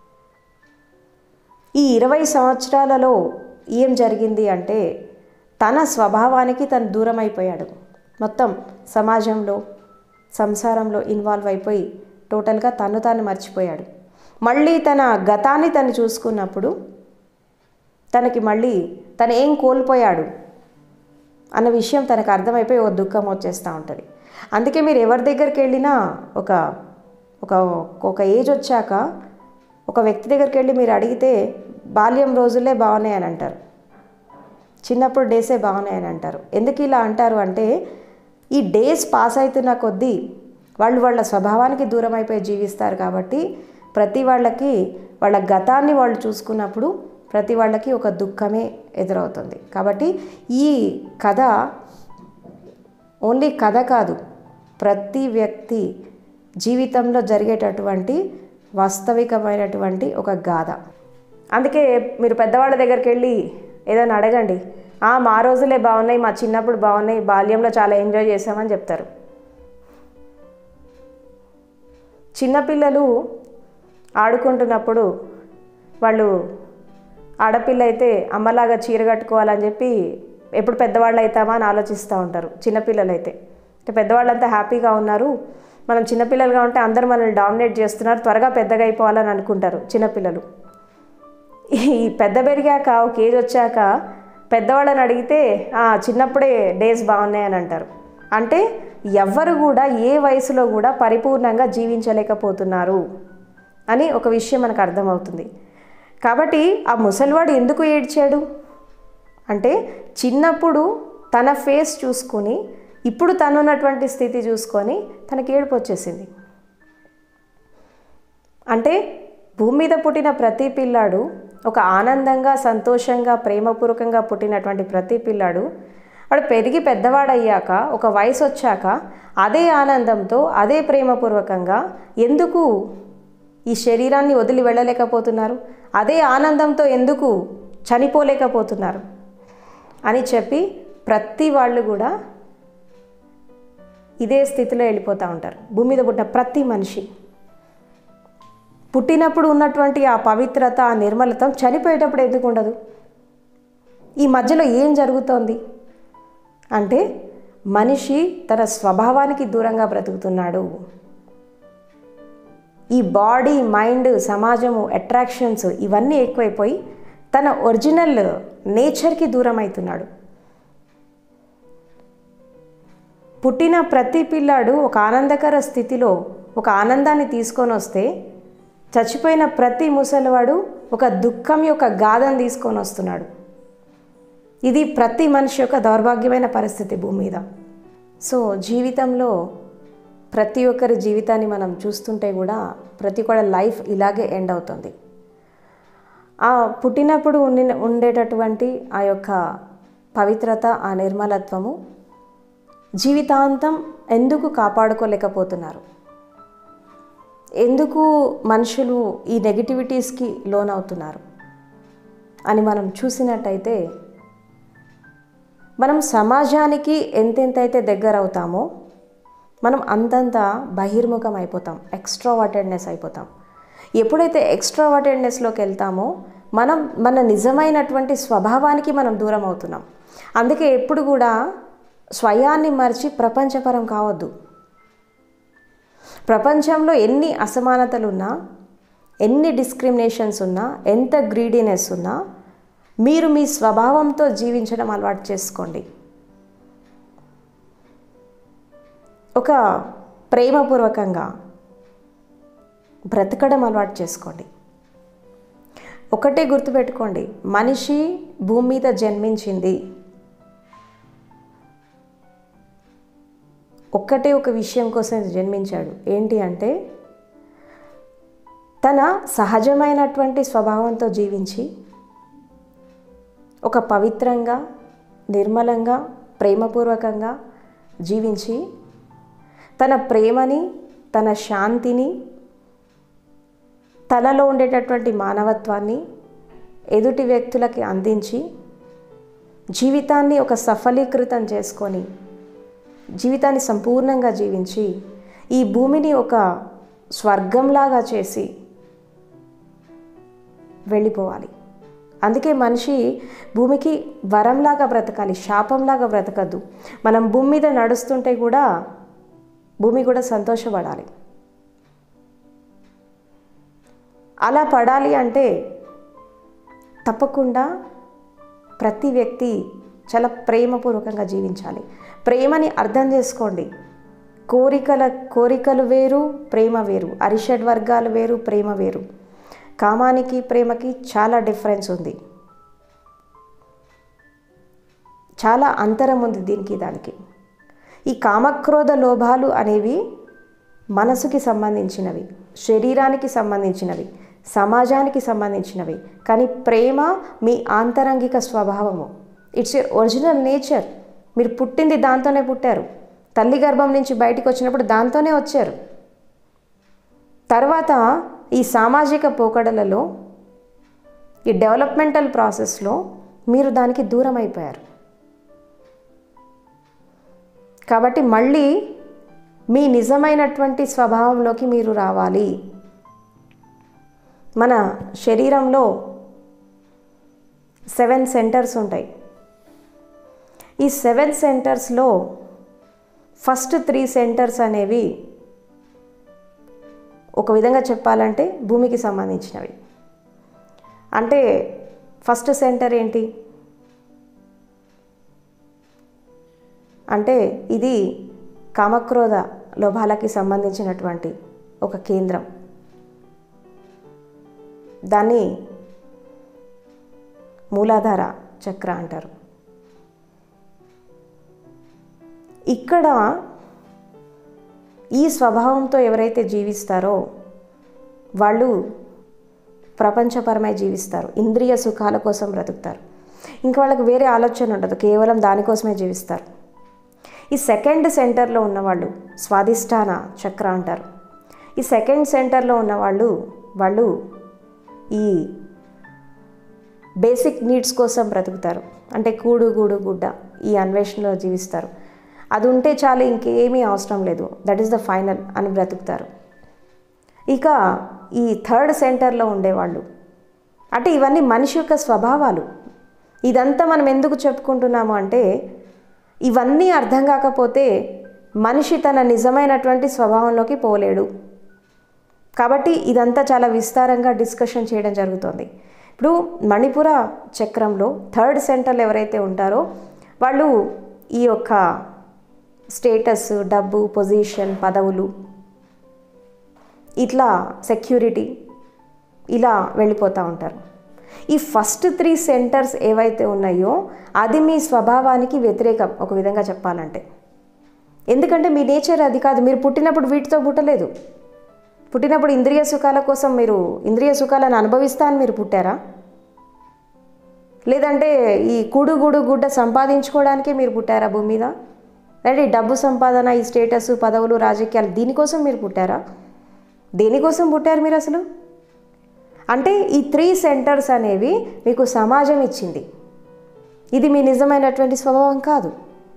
ఈ ఇరవై సంవత్సరాలలో ఏం జరిగింది అంటే తన స్వభావానికి తను దూరం అయిపోయాడు మొత్తం సమాజంలో సంసారంలో ఇన్వాల్వ్ అయిపోయి టోటల్గా తను తాను మర్చిపోయాడు మళ్ళీ తన గతాన్ని తను చూసుకున్నప్పుడు తనకి మళ్ళీ తను ఏం కోల్పోయాడు అన్న విషయం తనకు అర్థమైపోయి ఒక దుఃఖం వచ్చేస్తూ ఉంటుంది అందుకే మీరు ఎవరి దగ్గరికి వెళ్ళినా ఒక ఒక ఒక ఏజ్ వచ్చాక ఒక వ్యక్తి దగ్గరికి వెళ్ళి మీరు అడిగితే బాల్యం రోజులే బాగున్నాయి అని అంటారు చిన్నప్పుడు డేసే బాగున్నాయి అని అంటారు ఎందుకు ఇలా అంటారు అంటే ఈ డేస్ పాస్ అవుతున్న కొద్దీ వాళ్ళు వాళ్ళ స్వభావానికి దూరం అయిపోయి జీవిస్తారు కాబట్టి ప్రతి వాళ్ళకి వాళ్ళ గతాన్ని వాళ్ళు చూసుకున్నప్పుడు ప్రతి వాళ్ళకి ఒక దుఃఖమే ఎదురవుతుంది కాబట్టి ఈ కథ ఓన్లీ కథ కాదు ప్రతి వ్యక్తి జీవితంలో జరిగేటటువంటి వాస్తవికమైనటువంటి ఒక గాథ అందుకే మీరు పెద్దవాళ్ళ దగ్గరికి వెళ్ళి ఏదైనా అడగండి "ఆ, మా రోజులే బాగున్నాయి మా చిన్నప్పుడు బాగున్నాయి బాల్యంలో చాలా ఎంజాయ్ చేసామని చెప్తారు చిన్నపిల్లలు ఆడుకుంటున్నప్పుడు వాళ్ళు ఆడపిల్ల అయితే అమ్మలాగా చీర కట్టుకోవాలని చెప్పి ఎప్పుడు పెద్దవాళ్ళు అవుతామా అని ఆలోచిస్తూ ఉంటారు చిన్నపిల్లలు అయితే అంటే పెద్దవాళ్ళంతా హ్యాపీగా ఉన్నారు మనం చిన్నపిల్లలుగా ఉంటే అందరూ మనల్ని డామినేట్ చేస్తున్నారు త్వరగా పెద్దగా అయిపోవాలని అనుకుంటారు చిన్నపిల్లలు ఈ పెద్ద పెరిగాక ఒక ఏజ్ వచ్చాక పెద్దవాళ్ళని అడిగితే "ఆ, చిన్నప్పుడే డేస్ బాగున్నాయి అని అంటారు అంటే ఎవ్వరు కూడా ఏ వయసులో కూడా పరిపూర్ణంగా జీవించలేకపోతున్నారు అని ఒక విషయం మనకు అర్థమవుతుంది కాబట్టి ఆ ముసలివాడు ఎందుకు ఏడ్చాడు అంటే చిన్నప్పుడు తన ఫేస్ చూసుకొని ఇప్పుడు తనున్నటువంటి స్థితి చూసుకొని తనకి ఏడుపు వచ్చేసింది అంటే భూమి మీద పుట్టిన ప్రతి పిల్లాడు ఒక ఆనందంగా సంతోషంగా ప్రేమపూర్వకంగా పుట్టినటువంటి ప్రతి పిల్లాడు వాడు పెరిగి పెద్దవాడయ్యాక ఒక వయసు వచ్చాక అదే ఆనందంతో అదే ప్రేమపూర్వకంగా ఎందుకు ఈ శరీరాన్ని వదిలి వెళ్ళలేకపోతున్నారు అదే ఆనందంతో ఎందుకు చనిపోలేకపోతున్నారు అని చెప్పి ప్రతి వాళ్ళు కూడా ఇదే స్థితిలో వెళ్ళిపోతూ ఉంటారు భూమి మీద పుట్టిన ప్రతి మనిషి పుట్టినప్పుడు ఉన్నటువంటి ఆ పవిత్రత ఆ నిర్మలతం చనిపోయేటప్పుడు ఎందుకు ఉండదు ఈ మధ్యలో ఏం జరుగుతోంది అంటే మనిషి తన స్వభావానికి దూరంగా బ్రతుకుతున్నాడు ఈ బాడీ మైండ్ సమాజము అట్రాక్షన్స్ ఇవన్నీ ఎక్కువైపోయి తన ఒరిజినల్ నేచర్కి దూరం అవుతున్నాడు పుట్టిన ప్రతి పిల్లాడు ఒక ఆనందకర స్థితిలో ఒక ఆనందాన్ని తీసుకొని వస్తే చచ్చిపోయిన ప్రతి ముసలివాడు ఒక దుఃఖం యొక్క గాథను తీసుకొని వస్తున్నాడు ఇది ప్రతి మనిషి యొక్క దౌర్భాగ్యమైన పరిస్థితి భూమి మీద సో జీవితంలో ప్రతి ఒక్కరి జీవితాన్ని మనం చూస్తుంటే కూడా ప్రతి ఒక్కరి లైఫ్ ఇలాగే ఎండ్ అవుతుంది ఆ పుట్టినప్పుడు ఉండి ఉండేటటువంటి ఆ యొక్క పవిత్రత ఆ నిర్మలత్వము జీవితాంతం ఎందుకు కాపాడుకోలేకపోతున్నారు ఎందుకు మనుషులు ఈ నెగిటివిటీస్కి లోనవుతున్నారు అని మనం చూసినట్టయితే మనం సమాజానికి ఎంతెంతైతే దగ్గర అవుతామో మనం అంతంత బహిర్ముఖం అయిపోతాం ఎక్స్ట్రావర్టెడ్నెస్ అయిపోతాం ఎప్పుడైతే ఎక్స్ట్రావర్టెడ్నెస్లోకి వెళ్తామో మనం మన నిజమైనటువంటి స్వభావానికి మనం దూరం అవుతున్నాం అందుకే ఎప్పుడు కూడా స్వయాన్ని మర్చి ప్రపంచపరం కావద్దు ప్రపంచంలో ఎన్ని అసమానతలు ఉన్నా ఎన్ని డిస్క్రిమినేషన్స్ ఉన్నా ఎంత గ్రీడీనెస్ ఉన్నా మీరు మీ స్వభావంతో జీవించడం అలవాటు చేసుకోండి ఒక ప్రేమపూర్వకంగా బ్రతకడం అలవాటు చేసుకోండి ఒకటే గుర్తుపెట్టుకోండి మనిషి భూమి మీద జన్మించింది ఒక్కటే ఒక విషయం కోసం జన్మించాడు ఏంటి అంటే తన సహజమైనటువంటి స్వభావంతో జీవించి ఒక పవిత్రంగా నిర్మలంగా ప్రేమపూర్వకంగా జీవించి తన ప్రేమని తన శాంతిని తనలో ఉండేటటువంటి మానవత్వాన్ని ఎదుటి వ్యక్తులకి అందించి జీవితాన్ని ఒక సఫలీకృతం చేసుకొని జీవితాన్ని సంపూర్ణంగా జీవించి ఈ భూమిని ఒక స్వర్గంలాగా చేసి వెళ్ళిపోవాలి అందుకే మనిషి భూమికి వరంలాగా బ్రతకాలి శాపంలాగా బ్రతకద్దు మనం భూమి మీద నడుస్తుంటే కూడా భూమి కూడా సంతోషపడాలి అలా పడాలి అంటే తప్పకుండా ప్రతి వ్యక్తి చాలా ప్రేమపూర్వకంగా జీవించాలి ప్రేమని అర్థం చేసుకోండి కోరికల కోరికలు వేరు ప్రేమ వేరు అరిషడ్ వర్గాలు వేరు ప్రేమ వేరు కామానికి ప్రేమకి చాలా డిఫరెన్స్ ఉంది చాలా అంతరం ఉంది దీనికి దానికి ఈ కామక్రోధ లోభాలు అనేవి మనసుకి సంబంధించినవి శరీరానికి సంబంధించినవి సమాజానికి సంబంధించినవి కానీ ప్రేమ మీ ఆంతరంగిక స్వభావము ఇట్స్ ఏ ఒరిజినల్ నేచర్ మీరు పుట్టింది దాంతోనే పుట్టారు తల్లి గర్భం నుంచి బయటికి వచ్చినప్పుడు దాంతోనే వచ్చారు తర్వాత ఈ సామాజిక పోకడలలో ఈ డెవలప్మెంటల్ ప్రాసెస్లో మీరు దానికి దూరం అయిపోయారు కాబట్టి మళ్ళీ మీ నిజమైనటువంటి స్వభావంలోకి మీరు రావాలి మన శరీరంలో సెవెన్ సెంటర్స్ ఉంటాయి ఈ సెవెన్ సెంటర్స్లో ఫస్ట్ త్రీ సెంటర్స్ అనేవి ఒక విధంగా చెప్పాలంటే భూమికి సంబంధించినవి అంటే ఫస్ట్ సెంటర్ ఏంటి అంటే ఇది కామక్రోధ లోభాలకి సంబంధించినటువంటి ఒక కేంద్రం దాన్ని మూలాధార చక్ర అంటారు ఇక్కడ ఈ స్వభావంతో ఎవరైతే జీవిస్తారో వాళ్ళు ప్రపంచపరమై జీవిస్తారు ఇంద్రియ సుఖాల కోసం బ్రతుకుతారు ఇంకా వాళ్ళకి వేరే ఆలోచన ఉండదు కేవలం దానికోసమే జీవిస్తారు ఈ సెకండ్ సెంటర్లో ఉన్నవాళ్ళు స్వాదిష్టాన చక్ర అంటారు ఈ సెకండ్ సెంటర్లో ఉన్నవాళ్ళు వాళ్ళు ఈ బేసిక్ నీడ్స్ కోసం బ్రతుకుతారు అంటే కూడు గూడు గుడ్డ ఈ అన్వేషణలో జీవిస్తారు అది ఉంటే చాలు ఇంకేమీ అవసరం లేదు దట్ ఈస్ ద ఫైనల్ అని బ్రతుకుతారు ఇక ఈ థర్డ్ సెంటర్లో ఉండేవాళ్ళు అంటే ఇవన్నీ మనిషి యొక్క స్వభావాలు ఇదంతా మనం ఎందుకు చెప్పుకుంటున్నాము అంటే ఇవన్నీ అర్థం కాకపోతే మనిషి తన నిజమైనటువంటి స్వభావంలోకి పోలేడు కాబట్టి ఇదంతా చాలా విస్తారంగా డిస్కషన్ చేయడం జరుగుతుంది ఇప్పుడు మణిపుర చక్రంలో థర్డ్ సెంటర్లు ఎవరైతే ఉంటారో వాళ్ళు ఈ యొక్క స్టేటస్ డబ్బు పొజిషన్ పదవులు ఇట్లా సెక్యూరిటీ ఇలా వెళ్ళిపోతూ ఉంటారు ఈ ఫస్ట్ త్రీ సెంటర్స్ ఏవైతే ఉన్నాయో అది మీ స్వభావానికి వ్యతిరేకం ఒక విధంగా చెప్పాలంటే ఎందుకంటే మీ నేచర్ అది కాదు మీరు పుట్టినప్పుడు వీటితో పుట్టలేదు పుట్టినప్పుడు ఇంద్రియ సుఖాల కోసం మీరు ఇంద్రియ సుఖాలను అనుభవిస్తా అని మీరు పుట్టారా లేదంటే ఈ కూడు గూడు గుడ్డ సంపాదించుకోవడానికి మీరు పుట్టారా భూమి మీద అంటే ఈ డబ్బు సంపాదన ఈ స్టేటస్ పదవులు రాజకీయాలు దీనికోసం మీరు పుట్టారా దేనికోసం పుట్టారు మీరు అసలు అంటే ఈ త్రీ సెంటర్స్ అనేవి మీకు సమాజం ఇచ్చింది ఇది మీ నిజమైనటువంటి స్వభావం కాదు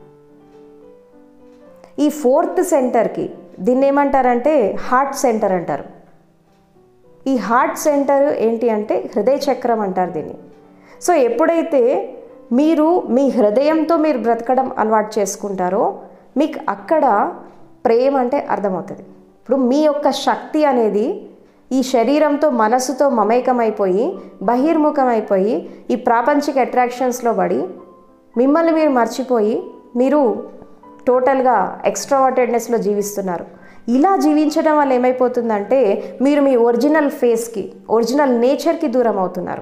ఈ ఫోర్త్ సెంటర్కి దీన్ని ఏమంటారంటే హార్ట్ సెంటర్ అంటారు ఈ హార్ట్ సెంటర్ ఏంటి అంటే హృదయ చక్రం అంటారు దీన్ని సో ఎప్పుడైతే మీరు మీ హృదయంతో మీరు బ్రతకడం అలవాటు చేసుకుంటారో మీకు అక్కడ ప్రేమ అంటే అర్థమవుతుంది ఇప్పుడు మీ యొక్క శక్తి అనేది ఈ శరీరంతో మనసుతో మమేకమైపోయి బహిర్ముఖమైపోయి ఈ ప్రాపంచిక అట్రాక్షన్స్లో పడి మిమ్మల్ని మీరు మర్చిపోయి మీరు టోటల్గా ఎక్స్ట్రావర్టెడ్నెస్లో జీవిస్తున్నారు ఇలా జీవించడం వల్ల ఏమైపోతుందంటే మీరు మీ ఒరిజినల్ ఫేస్కి ఒరిజినల్ నేచర్కి దూరం అవుతున్నారు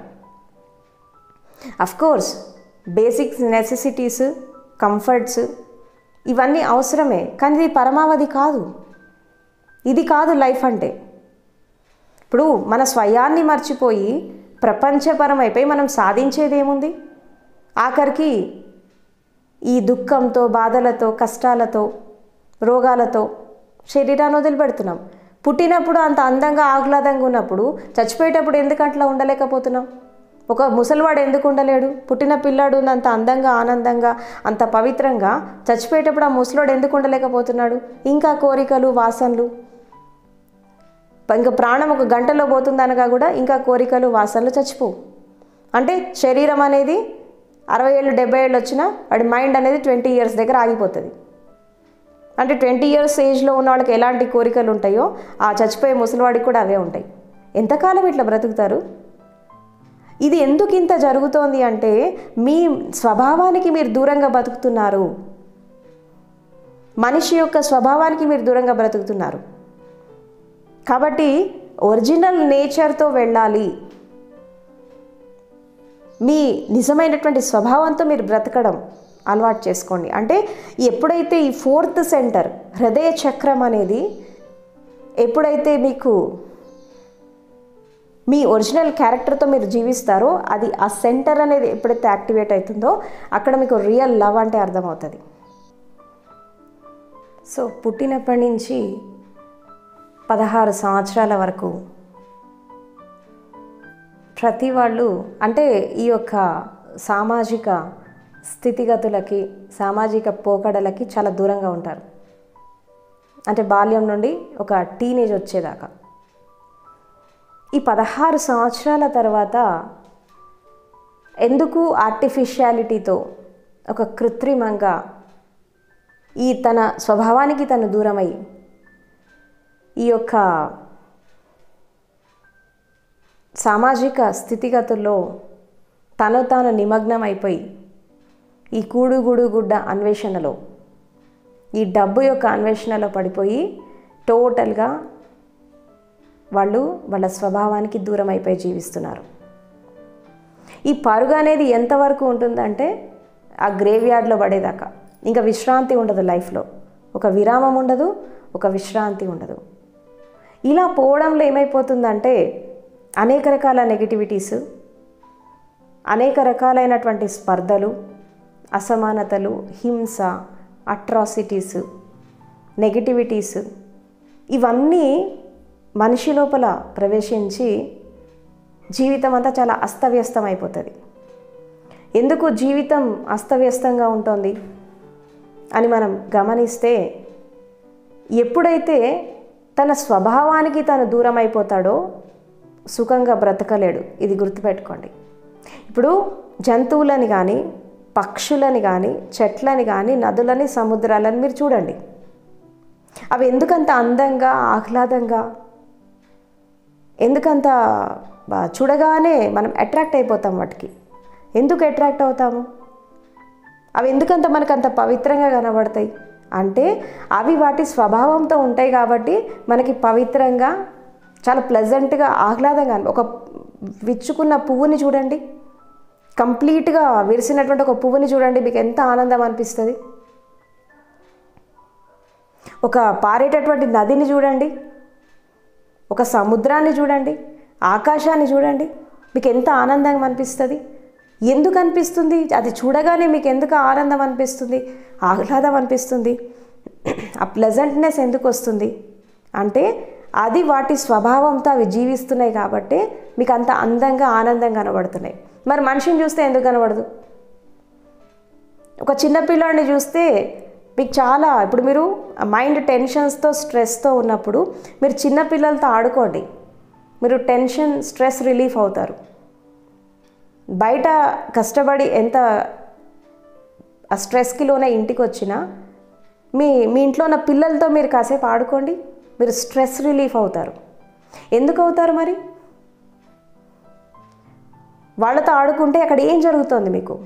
కోర్స్ బేసిక్ నెసెసిటీస్ కంఫర్ట్స్ ఇవన్నీ అవసరమే కానీ ఇది పరమావధి కాదు ఇది కాదు లైఫ్ అంటే ఇప్పుడు మన స్వయాన్ని మర్చిపోయి ప్రపంచపరమైపోయి మనం సాధించేది ఏముంది ఆఖరికి ఈ దుఃఖంతో బాధలతో కష్టాలతో రోగాలతో శరీరాన్ని వదిలిపెడుతున్నాం పుట్టినప్పుడు అంత అందంగా ఆహ్లాదంగా ఉన్నప్పుడు చచ్చిపోయేటప్పుడు ఎందుకు అట్లా ఉండలేకపోతున్నాం ఒక ముసలివాడు ఎందుకు ఉండలేడు పుట్టిన పిల్లాడు అంత అందంగా ఆనందంగా అంత పవిత్రంగా చచ్చిపోయేటప్పుడు ఆ ముసలోడు ఎందుకు ఉండలేకపోతున్నాడు ఇంకా కోరికలు వాసనలు ఇంకా ప్రాణం ఒక గంటలో పోతుందనగా కూడా ఇంకా కోరికలు వాసనలు చచ్చిపోవు అంటే శరీరం అనేది అరవై ఏళ్ళు డెబ్బై ఏళ్ళు వచ్చినా వాడి మైండ్ అనేది ట్వంటీ ఇయర్స్ దగ్గర ఆగిపోతుంది అంటే ట్వంటీ ఇయర్స్ ఏజ్లో ఉన్న వాళ్ళకి ఎలాంటి కోరికలు ఉంటాయో ఆ చచ్చిపోయే ముసలివాడికి కూడా అవే ఉంటాయి ఎంతకాలం ఇట్లా బ్రతుకుతారు ఇది ఎందుకు ఇంత జరుగుతోంది అంటే మీ స్వభావానికి మీరు దూరంగా బతుకుతున్నారు మనిషి యొక్క స్వభావానికి మీరు దూరంగా బ్రతుకుతున్నారు కాబట్టి ఒరిజినల్ నేచర్తో వెళ్ళాలి మీ నిజమైనటువంటి స్వభావంతో మీరు బ్రతకడం అలవాటు చేసుకోండి అంటే ఎప్పుడైతే ఈ ఫోర్త్ సెంటర్ హృదయ చక్రం అనేది ఎప్పుడైతే మీకు మీ ఒరిజినల్ క్యారెక్టర్తో మీరు జీవిస్తారో అది ఆ సెంటర్ అనేది ఎప్పుడైతే యాక్టివేట్ అవుతుందో అక్కడ మీకు రియల్ లవ్ అంటే అర్థమవుతుంది సో పుట్టినప్పటి నుంచి పదహారు సంవత్సరాల వరకు ప్రతి వాళ్ళు అంటే ఈ యొక్క సామాజిక స్థితిగతులకి సామాజిక పోకడలకి చాలా దూరంగా ఉంటారు అంటే బాల్యం నుండి ఒక టీనేజ్ వచ్చేదాకా ఈ పదహారు సంవత్సరాల తర్వాత ఎందుకు ఆర్టిఫిషియాలిటీతో ఒక కృత్రిమంగా ఈ తన స్వభావానికి తను దూరమై ఈ యొక్క సామాజిక స్థితిగతుల్లో తను తాను నిమగ్నం అయిపోయి ఈ కూడు గుడు గుడ్డ అన్వేషణలో ఈ డబ్బు యొక్క అన్వేషణలో పడిపోయి టోటల్గా వాళ్ళు వాళ్ళ స్వభావానికి దూరం అయిపోయి జీవిస్తున్నారు ఈ పరుగు అనేది ఎంతవరకు ఉంటుందంటే ఆ గ్రేవ్ యార్డ్లో పడేదాకా ఇంకా విశ్రాంతి ఉండదు లైఫ్లో ఒక విరామం ఉండదు ఒక విశ్రాంతి ఉండదు ఇలా పోవడంలో ఏమైపోతుందంటే అనేక రకాల నెగిటివిటీస్ అనేక రకాలైనటువంటి స్పర్ధలు అసమానతలు హింస అట్రాసిటీస్ నెగిటివిటీస్ ఇవన్నీ మనిషి లోపల ప్రవేశించి జీవితం అంతా చాలా అస్తవ్యస్తం అయిపోతుంది ఎందుకు జీవితం అస్తవ్యస్తంగా ఉంటుంది అని మనం గమనిస్తే ఎప్పుడైతే తన స్వభావానికి తను దూరం అయిపోతాడో సుఖంగా బ్రతకలేడు ఇది గుర్తుపెట్టుకోండి ఇప్పుడు జంతువులని కానీ పక్షులని కానీ చెట్లని కానీ నదులని సముద్రాలని మీరు చూడండి అవి ఎందుకంత అందంగా ఆహ్లాదంగా ఎందుకంత బా- చూడగానే మనం అట్రాక్ట్ అయిపోతాం వాటికి ఎందుకు అట్రాక్ట్ అవుతాము అవి ఎందుకంత మనకు అంత పవిత్రంగా కనబడతాయి అంటే అవి వాటి స్వభావంతో ఉంటాయి కాబట్టి మనకి పవిత్రంగా చాలా ప్లెజెంట్గా ఆహ్లాదంగా అనిపి- ఒక విచ్చుకున్న పువ్వుని చూడండి కంప్లీట్గా విరిసినటువంటి ఒక పువ్వుని చూడండి మీకు ఎంత ఆనందం అనిపిస్తుంది ఒక పారేటటువంటి నదిని చూడండి ఒక సముద్రాన్ని చూడండి ఆకాశాన్ని చూడండి మీకు ఎంత ఆనందంగా అనిపిస్తుంది ఎందుకు అనిపిస్తుంది అది చూడగానే మీకు ఎందుకు ఆనందం అనిపిస్తుంది ఆహ్లాదం అనిపిస్తుంది ఆ ప్లెజెంట్నెస్ ఎందుకు వస్తుంది అంటే అది వాటి స్వభావంతో అవి జీవిస్తున్నాయి కాబట్టి మీకు అంత అందంగా ఆనందంగా కనబడుతున్నాయి మరి మనిషిని చూస్తే ఎందుకు కనబడదు ఒక చిన్న పిల్లాడిని చూస్తే మీకు చాలా ఇప్పుడు మీరు మైండ్ టెన్షన్స్తో స్ట్రెస్తో ఉన్నప్పుడు మీరు చిన్న పిల్లలతో ఆడుకోండి మీరు టెన్షన్ స్ట్రెస్ రిలీఫ్ అవుతారు బయట కష్టపడి ఎంత ఆ స్ట్రెస్కి లోనే ఇంటికి వచ్చినా మీ మీ ఇంట్లో ఉన్న పిల్లలతో మీరు కాసేపు ఆడుకోండి మీరు స్ట్రెస్ రిలీఫ్ అవుతారు ఎందుకు అవుతారు మరి వాళ్ళతో ఆడుకుంటే అక్కడ ఏం జరుగుతుంది మీకు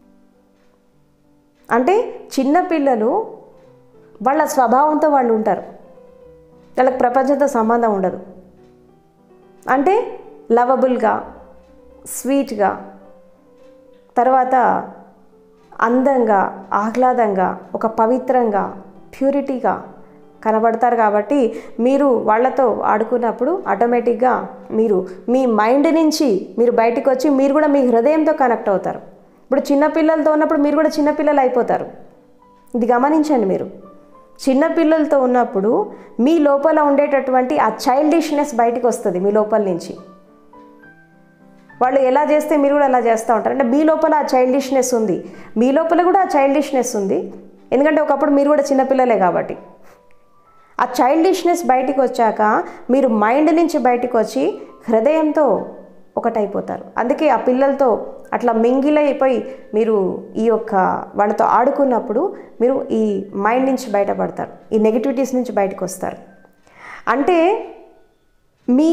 అంటే చిన్న పిల్లలు వాళ్ళ స్వభావంతో వాళ్ళు ఉంటారు వాళ్ళకి ప్రపంచంతో సంబంధం ఉండదు అంటే లవబుల్గా స్వీట్గా తర్వాత అందంగా ఆహ్లాదంగా ఒక పవిత్రంగా ప్యూరిటీగా కనబడతారు కాబట్టి మీరు వాళ్ళతో ఆడుకున్నప్పుడు ఆటోమేటిక్గా మీరు మీ మైండ్ నుంచి మీరు బయటకు వచ్చి మీరు కూడా మీ హృదయంతో కనెక్ట్ అవుతారు ఇప్పుడు చిన్నపిల్లలతో ఉన్నప్పుడు మీరు కూడా చిన్నపిల్లలు అయిపోతారు ఇది గమనించండి మీరు చిన్నపిల్లలతో ఉన్నప్పుడు మీ లోపల ఉండేటటువంటి ఆ చైల్డిష్నెస్ బయటకు వస్తుంది మీ లోపల నుంచి వాళ్ళు ఎలా చేస్తే మీరు కూడా అలా చేస్తూ ఉంటారు అంటే మీ లోపల ఆ చైల్డిష్నెస్ ఉంది మీ లోపల కూడా ఆ చైల్డిష్నెస్ ఉంది ఎందుకంటే ఒకప్పుడు మీరు కూడా చిన్నపిల్లలే కాబట్టి ఆ చైల్డిష్నెస్ బయటికి వచ్చాక మీరు మైండ్ నుంచి బయటికి వచ్చి హృదయంతో ఒకటైపోతారు అందుకే ఆ పిల్లలతో అట్లా మింగిలైపోయి మీరు ఈ యొక్క వాళ్ళతో ఆడుకున్నప్పుడు మీరు ఈ మైండ్ నుంచి బయటపడతారు ఈ నెగిటివిటీస్ నుంచి బయటకు వస్తారు అంటే మీ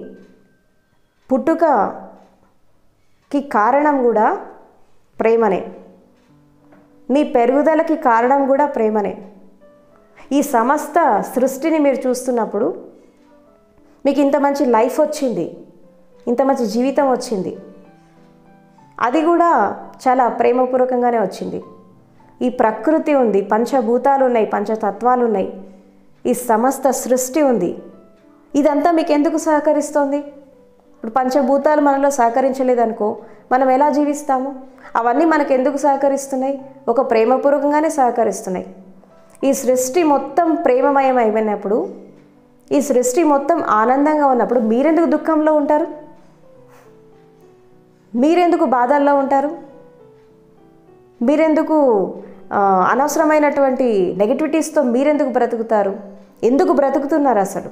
పుట్టుకకి కారణం కూడా ప్రేమనే మీ పెరుగుదలకి కారణం కూడా ప్రేమనే ఈ సమస్త సృష్టిని మీరు చూస్తున్నప్పుడు మీకు ఇంత మంచి లైఫ్ వచ్చింది ఇంత మంచి జీవితం వచ్చింది అది కూడా చాలా ప్రేమపూర్వకంగానే వచ్చింది ఈ ప్రకృతి ఉంది పంచభూతాలు ఉన్నాయి పంచతత్వాలు ఉన్నాయి ఈ సమస్త సృష్టి ఉంది ఇదంతా మీకు ఎందుకు సహకరిస్తోంది ఇప్పుడు పంచభూతాలు మనలో సహకరించలేదనుకో మనం ఎలా జీవిస్తాము అవన్నీ మనకు ఎందుకు సహకరిస్తున్నాయి ఒక ప్రేమపూర్వకంగానే సహకరిస్తున్నాయి ఈ సృష్టి మొత్తం ప్రేమమయం అయిపోయినప్పుడు ఈ సృష్టి మొత్తం ఆనందంగా ఉన్నప్పుడు మీరెందుకు దుఃఖంలో ఉంటారు మీరెందుకు బాధల్లో ఉంటారు మీరెందుకు ఆ, అనవసరమైనటువంటి నెగిటివిటీస్తో మీరెందుకు బ్రతుకుతారు ఎందుకు బ్రతుకుతున్నారు అసలు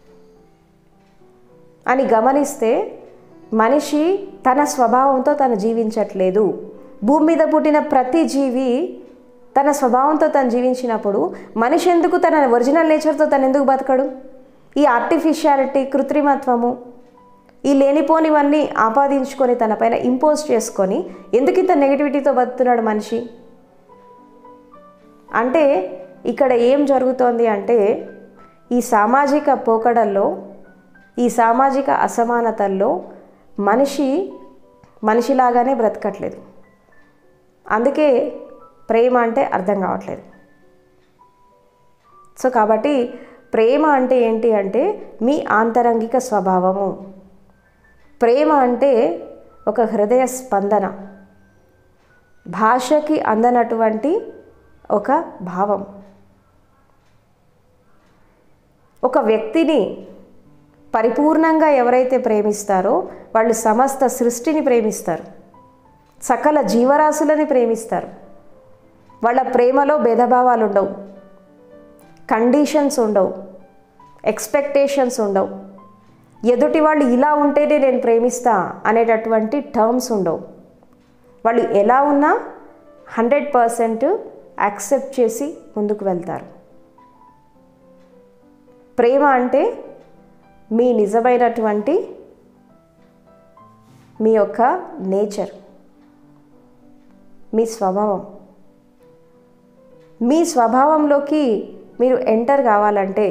అని గమనిస్తే మనిషి తన స్వభావంతో తను జీవించట్లేదు భూమి మీద పుట్టిన ప్రతి జీవి తన స్వభావంతో తను జీవించినప్పుడు మనిషి ఎందుకు తన ఒరిజినల్ నేచర్తో తను ఎందుకు బతకడు ఈ ఆర్టిఫిషియాలిటీ కృత్రిమత్వము ఈ లేనిపోనివన్నీ ఆపాదించుకొని తన పైన ఇంపోజ్ చేసుకొని ఎందుకు ఇంత నెగిటివిటీతో బతుకుతున్నాడు మనిషి అంటే ఇక్కడ ఏం జరుగుతోంది అంటే ఈ సామాజిక పోకడల్లో ఈ సామాజిక అసమానతల్లో మనిషి మనిషిలాగానే బ్రతకట్లేదు అందుకే ప్రేమ అంటే అర్థం కావట్లేదు సో కాబట్టి ప్రేమ అంటే ఏంటి అంటే మీ ఆంతరంగిక స్వభావము ప్రేమ అంటే ఒక హృదయ స్పందన భాషకి అందనటువంటి ఒక భావం ఒక వ్యక్తిని పరిపూర్ణంగా ఎవరైతే ప్రేమిస్తారో వాళ్ళు సమస్త సృష్టిని ప్రేమిస్తారు సకల జీవరాశులని ప్రేమిస్తారు వాళ్ళ ప్రేమలో భేదభావాలు ఉండవు కండిషన్స్ ఉండవు ఎక్స్పెక్టేషన్స్ ఉండవు ఎదుటి వాళ్ళు ఇలా ఉంటేనే నేను ప్రేమిస్తా అనేటటువంటి టర్మ్స్ ఉండవు వాళ్ళు ఎలా ఉన్నా హండ్రెడ్ పర్సెంట్ యాక్సెప్ట్ చేసి ముందుకు వెళ్తారు ప్రేమ అంటే మీ నిజమైనటువంటి మీ యొక్క నేచర్ మీ స్వభావం మీ స్వభావంలోకి మీరు ఎంటర్ కావాలంటే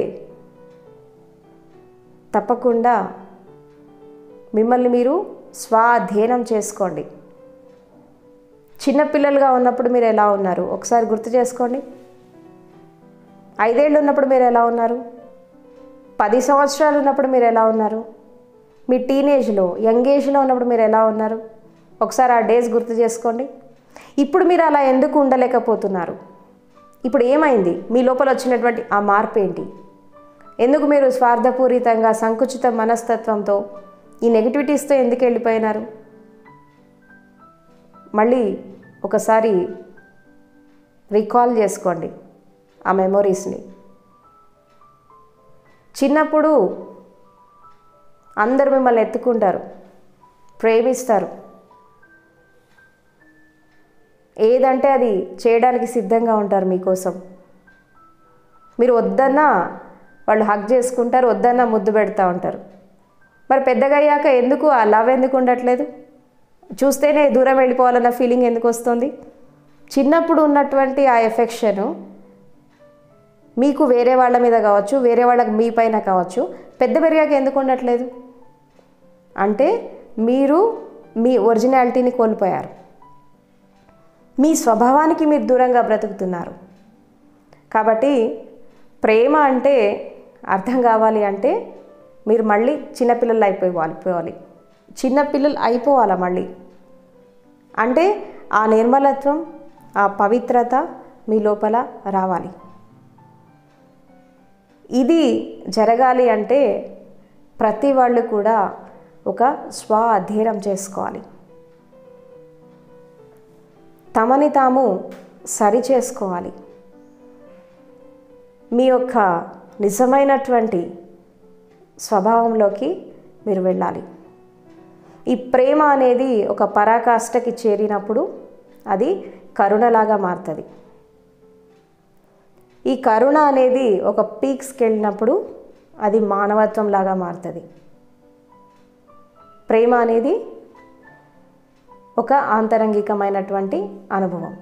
తప్పకుండా మిమ్మల్ని మీరు స్వాధీనం చేసుకోండి చిన్నపిల్లలుగా ఉన్నప్పుడు మీరు ఎలా ఉన్నారు ఒకసారి గుర్తు చేసుకోండి ఐదేళ్ళు ఉన్నప్పుడు మీరు ఎలా ఉన్నారు పది సంవత్సరాలు ఉన్నప్పుడు మీరు ఎలా ఉన్నారు మీ టీనేజ్లో యంగ్ ఏజ్లో ఉన్నప్పుడు మీరు ఎలా ఉన్నారు ఒకసారి ఆ డేస్ గుర్తు చేసుకోండి ఇప్పుడు మీరు అలా ఎందుకు ఉండలేకపోతున్నారు ఇప్పుడు ఏమైంది మీ లోపల వచ్చినటువంటి ఆ మార్పు ఏంటి ఎందుకు మీరు స్వార్థపూరితంగా సంకుచిత మనస్తత్వంతో ఈ నెగిటివిటీస్తో ఎందుకు వెళ్ళిపోయినారు మళ్ళీ ఒకసారి రీకాల్ చేసుకోండి ఆ మెమొరీస్ని చిన్నప్పుడు అందరు మిమ్మల్ని ఎత్తుకుంటారు ప్రేమిస్తారు ఏదంటే అది చేయడానికి సిద్ధంగా ఉంటారు మీకోసం మీరు వద్దన్నా వాళ్ళు హక్ చేసుకుంటారు వద్దన్నా ముద్దు పెడతా ఉంటారు మరి పెద్దగా అయ్యాక ఎందుకు ఆ లవ్ ఎందుకు ఉండట్లేదు చూస్తేనే దూరం వెళ్ళిపోవాలన్న ఫీలింగ్ ఎందుకు వస్తుంది చిన్నప్పుడు ఉన్నటువంటి ఆ ఎఫెక్షను మీకు వేరే వాళ్ళ మీద కావచ్చు వేరే వాళ్ళకి మీ పైన కావచ్చు పెద్ద పెరిగాక ఎందుకు ఉండట్లేదు అంటే మీరు మీ ఒరిజినాలిటీని కోల్పోయారు మీ స్వభావానికి మీరు దూరంగా బ్రతుకుతున్నారు కాబట్టి ప్రేమ అంటే అర్థం కావాలి అంటే మీరు మళ్ళీ చిన్నపిల్లలు అయిపోయి అయిపోవాలి చిన్నపిల్లలు అయిపోవాలా మళ్ళీ అంటే ఆ నిర్మలత్వం ఆ పవిత్రత మీ లోపల రావాలి ఇది జరగాలి అంటే ప్రతి వాళ్ళు కూడా ఒక స్వ అధ్యయనం చేసుకోవాలి తమని తాము సరి చేసుకోవాలి మీ యొక్క నిజమైనటువంటి స్వభావంలోకి మీరు వెళ్ళాలి ఈ ప్రేమ అనేది ఒక పరాకాష్ఠకి చేరినప్పుడు అది కరుణలాగా మారుతుంది ఈ కరుణ అనేది ఒక పీక్స్కి వెళ్ళినప్పుడు అది మానవత్వం లాగా మారుతుంది ప్రేమ అనేది ఒక ఆంతరంగికమైనటువంటి అనుభవం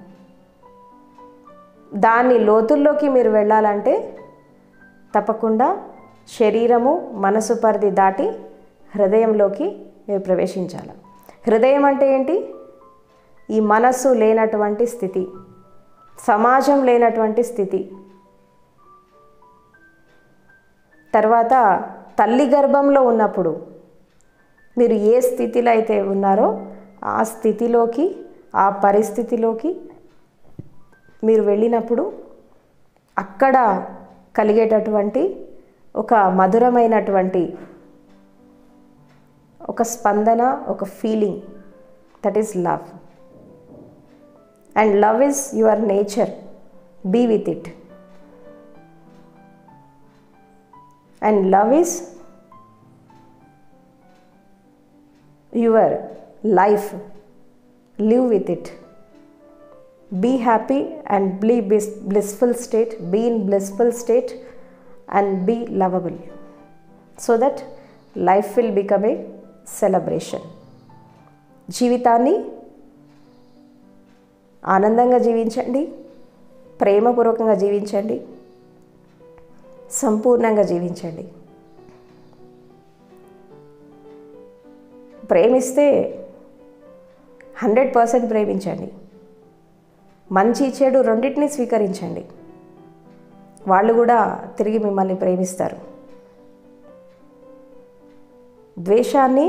దాన్ని లోతుల్లోకి మీరు వెళ్ళాలంటే తప్పకుండా శరీరము మనసు పరిధి దాటి హృదయంలోకి మీరు ప్రవేశించాలి హృదయం అంటే ఏంటి ఈ మనస్సు లేనటువంటి స్థితి సమాజం లేనటువంటి స్థితి తర్వాత తల్లి గర్భంలో ఉన్నప్పుడు మీరు ఏ స్థితిలో అయితే ఉన్నారో ఆ స్థితిలోకి ఆ పరిస్థితిలోకి మీరు వెళ్ళినప్పుడు అక్కడ కలిగేటటువంటి ఒక మధురమైనటువంటి ఒక స్పందన ఒక feeling that is love and love is your nature be with it and love is your life live with it be happy and be bliss- blissful state be in blissful state and be lovable so that life will become a celebration జీవితాన్ని ఆనందంగా జీవించండి ప్రేమపూర్వకంగా జీవించండి సంపూర్ణంగా జీవించండి ప్రేమిస్తే hundred percent ప్రేమించండి మంచి చెడు రెండింటిని స్వీకరించండి వాళ్ళు కూడా తిరిగి మిమ్మల్ని ప్రేమిస్తారు ద్వేషాన్ని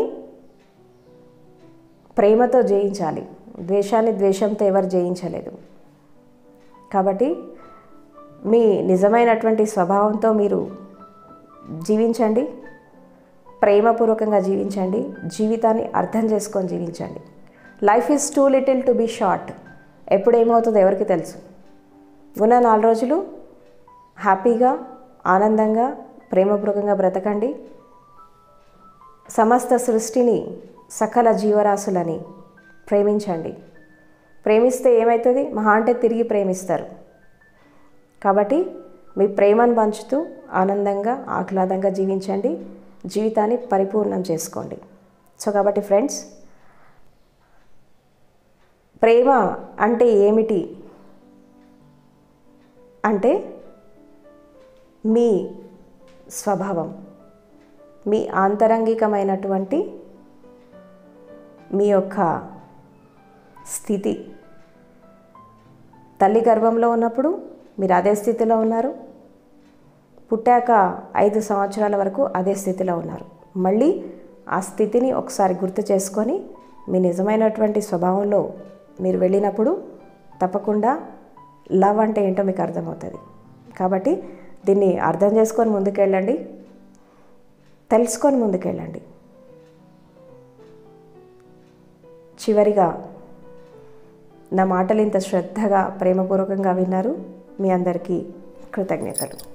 ప్రేమతో జయించాలి ద్వేషాన్ని ద్వేషంతో ఎవరు జయించలేదు కాబట్టి మీ నిజమైనటువంటి స్వభావంతో మీరు జీవించండి ప్రేమపూర్వకంగా జీవించండి జీవితాన్ని అర్థం చేసుకొని జీవించండి life is too little to be short ఎప్పుడు ఏమవుతుందో ఎవరికి తెలుసు ఉన్న నాలుగు రోజులు హ్యాపీగా ఆనందంగా ప్రేమపూర్వకంగా బ్రతకండి సమస్త సృష్టిని సకల జీవరాశులని ప్రేమించండి ప్రేమిస్తే ఏమవుతుంది మహా అంటే తిరిగి ప్రేమిస్తారు కాబట్టి మీ ప్రేమను పంచుతూ ఆనందంగా ఆహ్లాదంగా జీవించండి జీవితాన్ని పరిపూర్ణం చేసుకోండి సో కాబట్టి ఫ్రెండ్స్ ప్రేమ అంటే ఏమిటి అంటే మీ స్వభావం మీ ఆంతరంగికమైనటువంటి మీ యొక్క స్థితి తల్లి గర్భంలో ఉన్నప్పుడు మీరు అదే స్థితిలో ఉన్నారు పుట్టాక ఐదు సంవత్సరాల వరకు అదే స్థితిలో ఉన్నారు మళ్ళీ ఆ స్థితిని ఒకసారి గుర్తు చేసుకొని మీ నిజమైనటువంటి స్వభావంలో మీరు వెళ్ళినప్పుడు తప్పకుండా లవ్ అంటే ఏంటో మీకు అర్థమవుతుంది కాబట్టి దీన్ని అర్థం చేసుకొని ముందుకెళ్ళండి తెలుసుకొని ముందుకెళ్ళండి చివరిగా నా మాటలు ఇంత శ్రద్ధగా ప్రేమపూర్వకంగా విన్నారు మీ అందరికీ కృతజ్ఞతలు